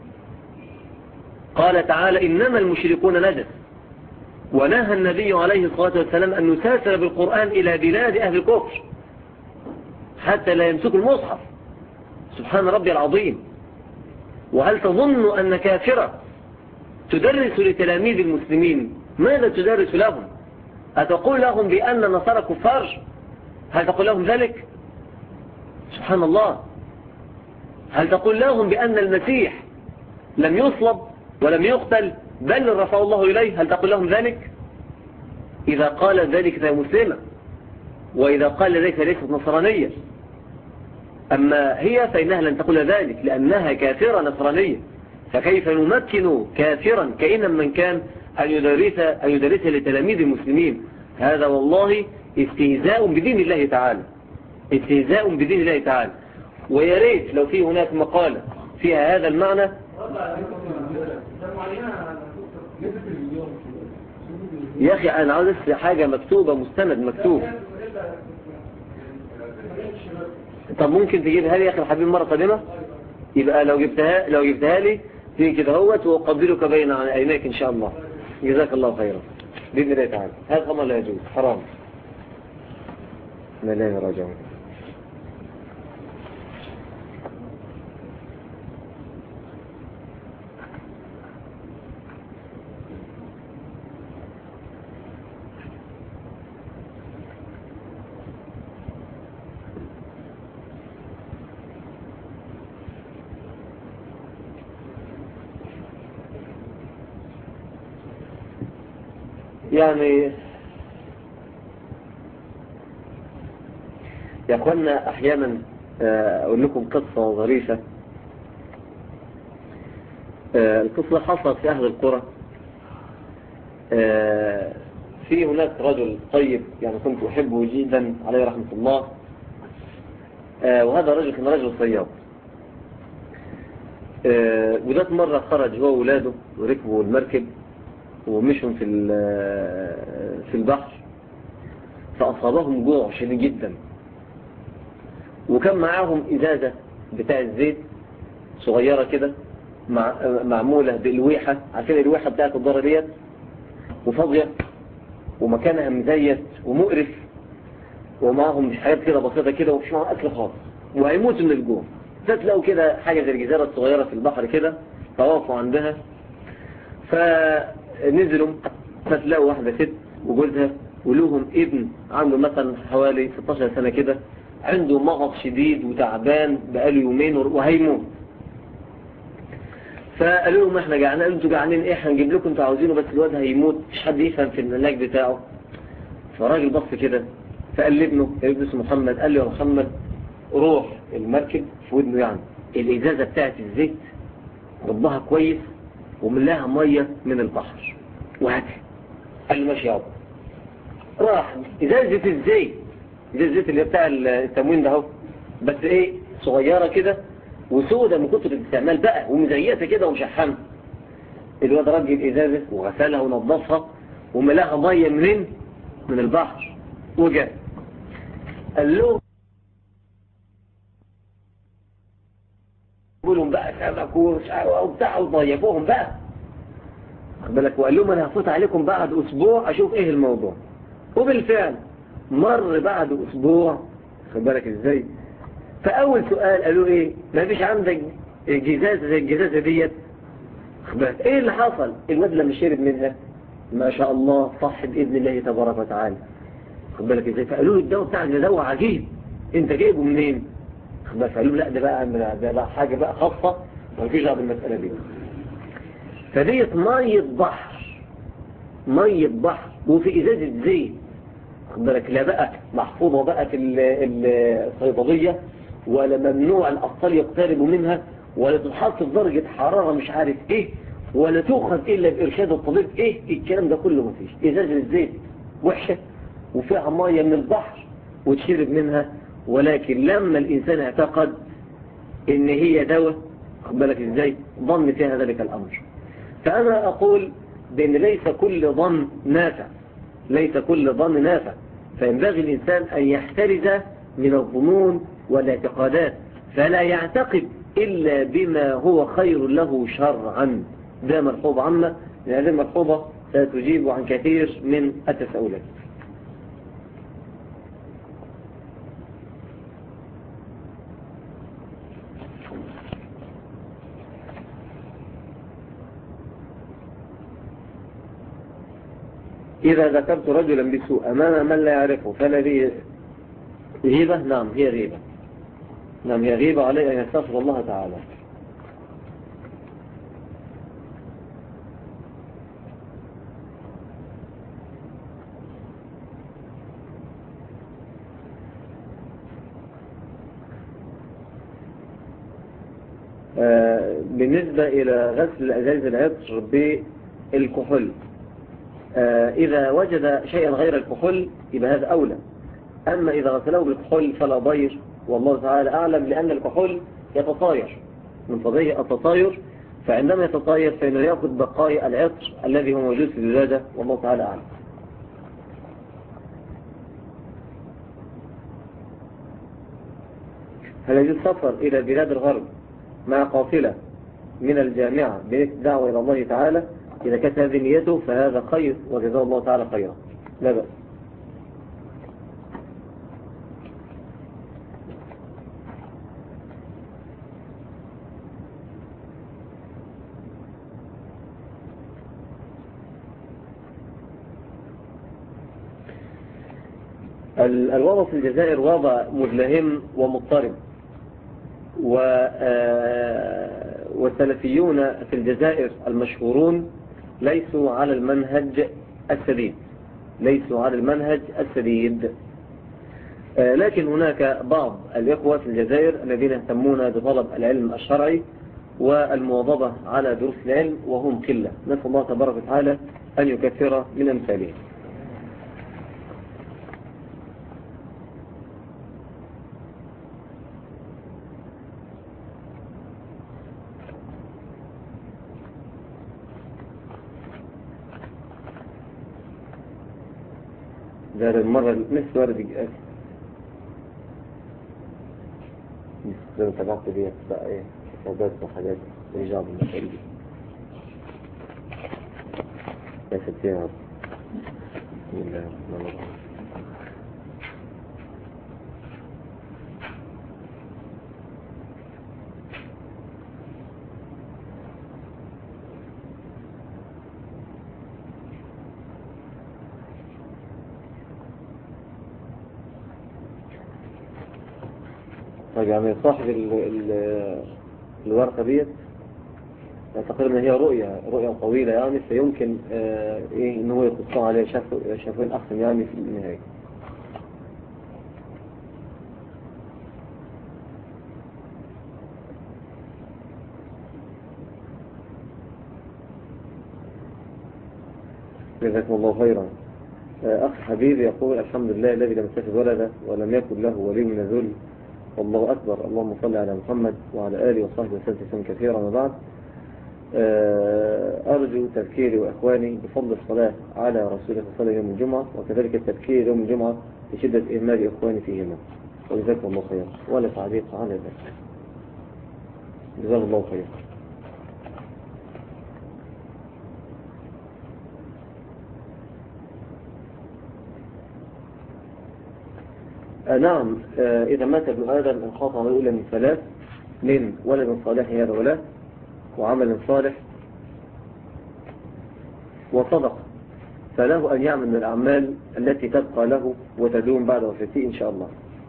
قال تعالى إنما المشركون نجس ونهى النبي عليه الصلاة والسلام أن نسافر بالقرآن إلى بلاد أهل الكفر حتى لا يمسكوا المصحف سبحان ربي العظيم وهل تظن أن كافرة تدرس لتلاميذ المسلمين ماذا تدرس لهم أتقول لهم بأن نصارى كفار هل تقول لهم ذلك سبحان الله هل تقول لهم بأن المسيح لم يصلب ولم يقتل بل رفع الله إليه هل تقول لهم ذلك إذا قال ذلك فهي مسلمة وإذا قال ذلك فليست نصرانية أما هي فإنها لن تقول ذلك لأنها كافرة نصرانية فكيف نمكن كافرا كائنا من كان أن يدرس, أن يدرس لتلاميذ المسلمين هذا والله استهزاء بدين الله تعالى استهزاء بدين الله تعالى ويا ريت لو في هناك مقالة فيها هذا المعنى يا أخي أنا عاوز حاجة مكتوبة مستند مكتوب طب ممكن تجيبها لي يا أخي الحبيب مرة قادمة يبقى لو جبتها لو جبتها لي تيجي كده هوت وأقبلك بين عينيك إن شاء الله جزاك الله خيرا بإذن الله تعالى هذا أمر لا يجوز حرام لا لا راجعون يعني يا أخوانا أحيانا أقول لكم قصة ظريفة القصة حصلت في أهل القرى في هناك رجل طيب يعني كنت أحبه جدا عليه رحمة الله وهذا الرجل كان رجل صياد وذات مرة خرج هو وولاده وركبوا المركب ومشوا في في البحر فأصابهم جوع شديد جدا وكان معاهم إزازة بتاع الزيت صغيرة كده مع معمولة بالويحة عشان الويحة بتاعت الضرة ديت وفاضية ومكانها مزيت ومقرف ومعهم حاجات كده بسيطة كده ومش معهم أكل خالص وهيموتوا من الجوع فتلاقوا كده حاجة زي الجزيرة الصغيرة في البحر كده فوقفوا عندها فنزلوا فتلاقوا واحدة ست وجوزها ولهم ابن عنده مثلا حوالي 16 سنة كده عنده مغص شديد وتعبان بقاله يومين وهيموت فقالوا لهم احنا جعانين قالوا انتوا جعانين ايه هنجيب لكم انتوا عاوزينه بس الواد هيموت مش حد يفهم في العلاج بتاعه فالراجل بص كده فقال لابنه ابن اسمه محمد قال له يا محمد روح المركب في ودنه يعني الازازة بتاعت الزيت ربها كويس وملاها مية من البحر وهاتها قال له ماشي يابا راح ازازة الزيت ازازة الزيت اللي بتاع التموين ده اهو بس ايه صغيرة كده وسودة من كتر الاستعمال بقى ومزيتة كده ومشحنة الواد رجل الازازة وغسلها ونظفها وملاها مية منين من البحر وجاء قال له لهم بقى سمك وبتاع وضيفوهم بقى خد بالك وقال لهم انا هفوت عليكم بعد اسبوع اشوف ايه الموضوع وبالفعل مر بعد اسبوع خد بالك ازاي فاول سؤال قالوا ايه ما فيش عندك جزازة زي الجزازة ديت خد بالك ايه اللي حصل الواد لما شرب منها ما شاء الله صح باذن الله تبارك وتعالى خد بالك ازاي فقالوا له الدواء بتاعك ده دواء عجيب انت جايبه منين خد بالك فقالوا لا ده بقى ده بقى حاجه بقى خاصه ما فيش دعوه بالمساله دي فديت ميه بحر ميه بحر وفي ازازه زيت خد بالك لا بقى محفوظه بقى في الصيدليه ولا ممنوع الاطفال يقتربوا منها ولا تتحط في درجه حراره مش عارف ايه ولا تؤخذ الا بارشاد الطبيب ايه الكلام ده كله مفيش ازازه الزيت وحشه وفيها ميه من البحر وتشرب منها ولكن لما الإنسان اعتقد إن هي دواء خد بالك إزاي ظن فيها ذلك الأمر فأنا أقول بأن ليس كل ظن نافع ليس كل ظن نافع فينبغي الإنسان أن يحترز من الظنون والاعتقادات فلا يعتقد إلا بما هو خير له شرعا ده مرحوب عنا هذه المرحوبة ستجيب عن كثير من التساؤلات إذا ذكرت رجلا بسوء أمام من لا يعرفه فلا لي غيبة نعم هي غيبة نعم هي غيبة عليه أن يستغفر الله تعالى بالنسبة إلى غسل أزاز العطر بالكحول إذا وجد شيئا غير الكحول يبقى هذا أولى أما إذا غسله بالكحول فلا ضير والله تعالى أعلم لأن الكحول يتطاير من فضيه التطاير فعندما يتطاير فإنه يأخذ بقايا العطر الذي هو موجود في الزجاجة والله تعالى أعلم هل يجوز سفر إلى بلاد الغرب مع قافلة من الجامعة دعوة إلى الله تعالى إذا كانت هذه نيته فهذا خير وجزاه الله تعالى خيرا لا بأس الوضع في الجزائر وضع مزلهم ومضطرب والسلفيون في الجزائر المشهورون ليسوا على المنهج السديد ليسوا على المنهج السديد لكن هناك بعض الإخوة في الجزائر الذين يهتمون بطلب العلم الشرعي والمواظبة على دروس العلم وهم قلة نسأل الله تبارك وتعالى أن يكثر من أمثالهم ده المرة نفس ورد الجأس زي ما تابعت دي بقى ايه حسابات وحاجات رجع بالمسائل دي يا ستي يا رب بسم الله الرحمن الرحيم طيب يعني صاحب ال ال الورقة ديت اعتقد ان هي رؤية رؤية طويلة يعني فيمكن آه ايه ان هو يقصها عليه شافوا شافوين احسن يعني في النهاية جزاكم الله خيرا آه، أخ حبيبي يقول الحمد لله الذي لم يتخذ ولدا ولم يكن له ولي من الذل والله أكبر اللهم صل على محمد وعلى آله وصحبه وسلم تسليما كثيرا وبعد آه، أرجو تذكيري وإخواني بفضل الصلاة على رسول الله صلى الله عليه وسلم يوم الجمعة وكذلك التذكير يوم الجمعة بشدة إهمال إخواني فيهما وجزاكم الله خيرا ولا تعليق على ذلك جزاكم الله خيرا آه نعم آه إذا مات ابن آدم انقطع الأولى من ثلاث من ولد صالح هذا ولا وعمل صالح وصدق فله أن يعمل من الأعمال التي تبقى له وتدوم بعد وفاته إن شاء الله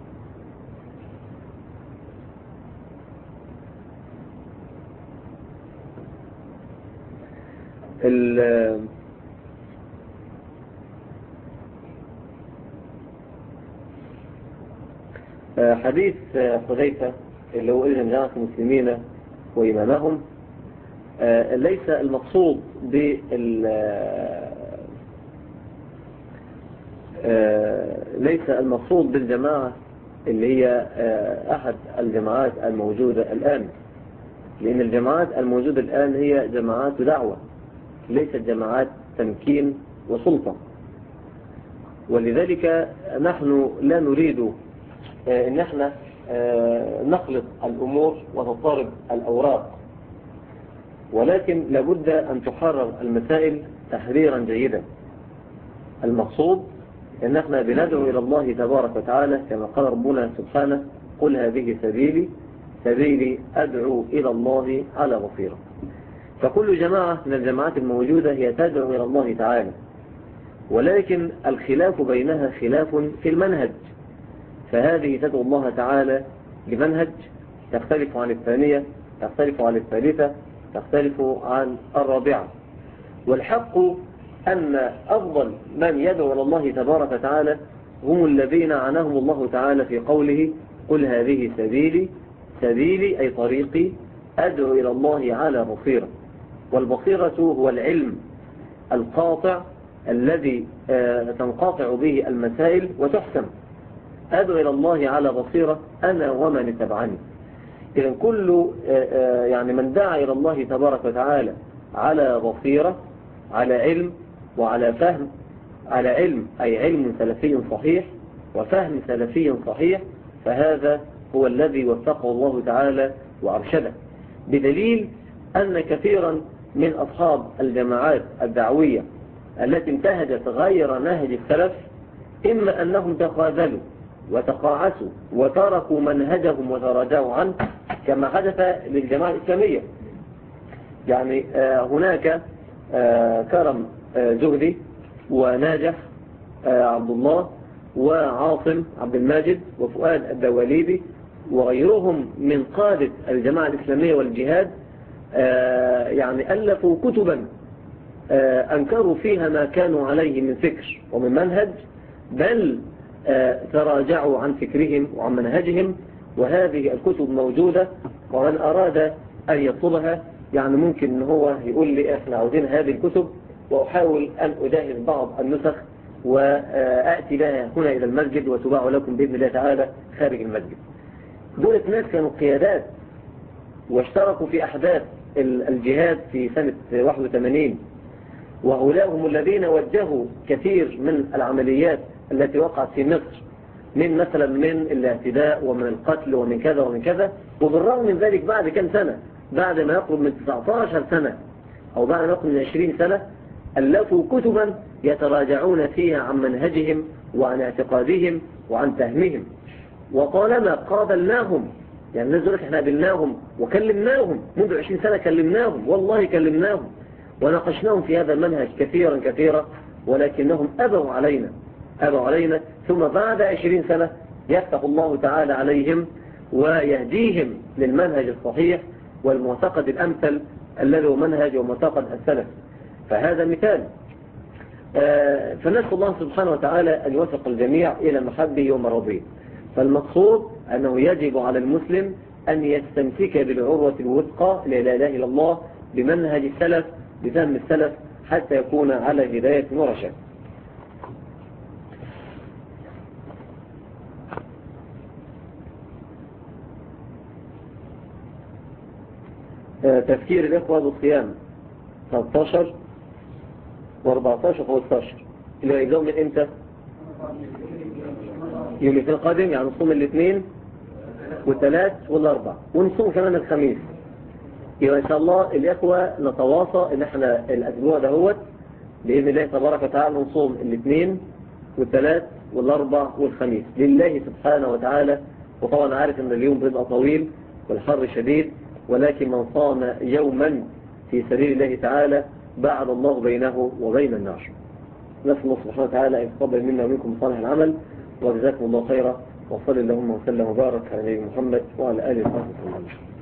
حديث حذيفة اللي هو إذن جماعة المسلمين وإمامهم ليس المقصود بال ليس المقصود بالجماعة اللي هي أحد الجماعات الموجودة الآن لأن الجماعات الموجودة الآن هي جماعات دعوة ليست جماعات تمكين وسلطة ولذلك نحن لا نريد ان احنا نخلط الامور ونضطرب الاوراق ولكن لابد ان تحرر المسائل تحريرا جيدا المقصود ان احنا بندعو الى الله تبارك وتعالى كما قال ربنا سبحانه قل هذه سبيلي سبيلي ادعو الى الله على بصيره فكل جماعة من الجماعات الموجودة هي تدعو إلى الله تعالى ولكن الخلاف بينها خلاف في المنهج فهذه تدعو الله تعالى بمنهج يختلف عن الثانية يختلف عن الثالثة يختلف عن الرابعة والحق أن أفضل من يدعو إلى الله تبارك وتعالى هم الذين عناهم الله تعالى في قوله قل هذه سبيلي سبيلي أي طريقي أدعو إلى الله على بصيرة والبصيرة هو العلم القاطع الذي تنقاطع به المسائل وتحسم أدعو إلى الله على بصيرة أنا ومن اتبعني إذا كل يعني من دعا إلى الله تبارك وتعالى على بصيرة على علم وعلى فهم على علم أي علم سلفي صحيح وفهم سلفي صحيح فهذا هو الذي وفقه الله تعالى وأرشده بدليل أن كثيرا من أصحاب الجماعات الدعوية التي انتهجت غير نهج السلف إما أنهم تخاذلوا وتقاعسوا وتركوا منهجهم وتراجعوا عنه كما حدث للجماعة الإسلامية يعني هناك كرم زهدي وناجح عبد الله وعاصم عبد الماجد وفؤاد الدواليبي وغيرهم من قادة الجماعة الإسلامية والجهاد يعني ألفوا كتبا أنكروا فيها ما كانوا عليه من فكر ومن منهج بل تراجعوا عن فكرهم وعن منهجهم وهذه الكتب موجودة ومن أراد أن يطلبها يعني ممكن ان هو يقول لي احنا عاوزين هذه الكتب وأحاول أن أجهز بعض النسخ وأأتي بها هنا إلى المسجد وتباع لكم بإذن الله تعالى خارج المسجد دولة ناس كانوا قيادات واشتركوا في أحداث الجهاد في سنة 81 وهؤلاء هم الذين وجهوا كثير من العمليات التي وقعت في مصر من مثلا من الاعتداء ومن القتل ومن كذا ومن كذا وبالرغم من ذلك بعد كم سنة بعد ما يقرب من 19 سنة أو بعد ما يقرب من 20 سنة ألفوا كتبا يتراجعون فيها عن منهجهم وعن اعتقادهم وعن فهمهم وطالما قابلناهم يعني الناس دولت احنا قابلناهم وكلمناهم منذ 20 سنة كلمناهم والله كلمناهم وناقشناهم في هذا المنهج كثيرا كثيرا ولكنهم أبوا علينا أبوا علينا ثم بعد 20 سنة يفتح الله تعالى عليهم ويهديهم للمنهج الصحيح والمعتقد الأمثل الذي هو منهج ومعتقد السلف فهذا مثال فنسأل الله سبحانه وتعالى أن يوفق الجميع إلى محبه ومرضيه فالمقصود أنه يجب على المسلم أن يستمسك بالعروة الوثقى لا إله إلا الله بمنهج السلف بفهم السلف حتى يكون على هداية ورشاد آه، تفكير الإخوة بالصيام 13 و14 و15 اللي هيجاوب من امتى يوم الاثنين القادم يعني نصوم الاثنين والثلاث والاربع ونصوم كمان الخميس يبقى ان شاء الله الاخوة نتواصى ان احنا الاسبوع دهوت باذن الله تبارك وتعالى نصوم الاثنين والثلاث والاربع والخميس لله سبحانه وتعالى وطبعا عارف ان اليوم بيبقى طويل والحر شديد ولكن من صام يوما في سبيل الله تعالى بعد الله بينه وبين النار نسأل الله سبحانه وتعالى أن يتقبل منا ومنكم صالح العمل وجزاكم الله خيرا وصلي اللهم وسلم وبارك على نبينا محمد وعلى آله وصحبه وسلم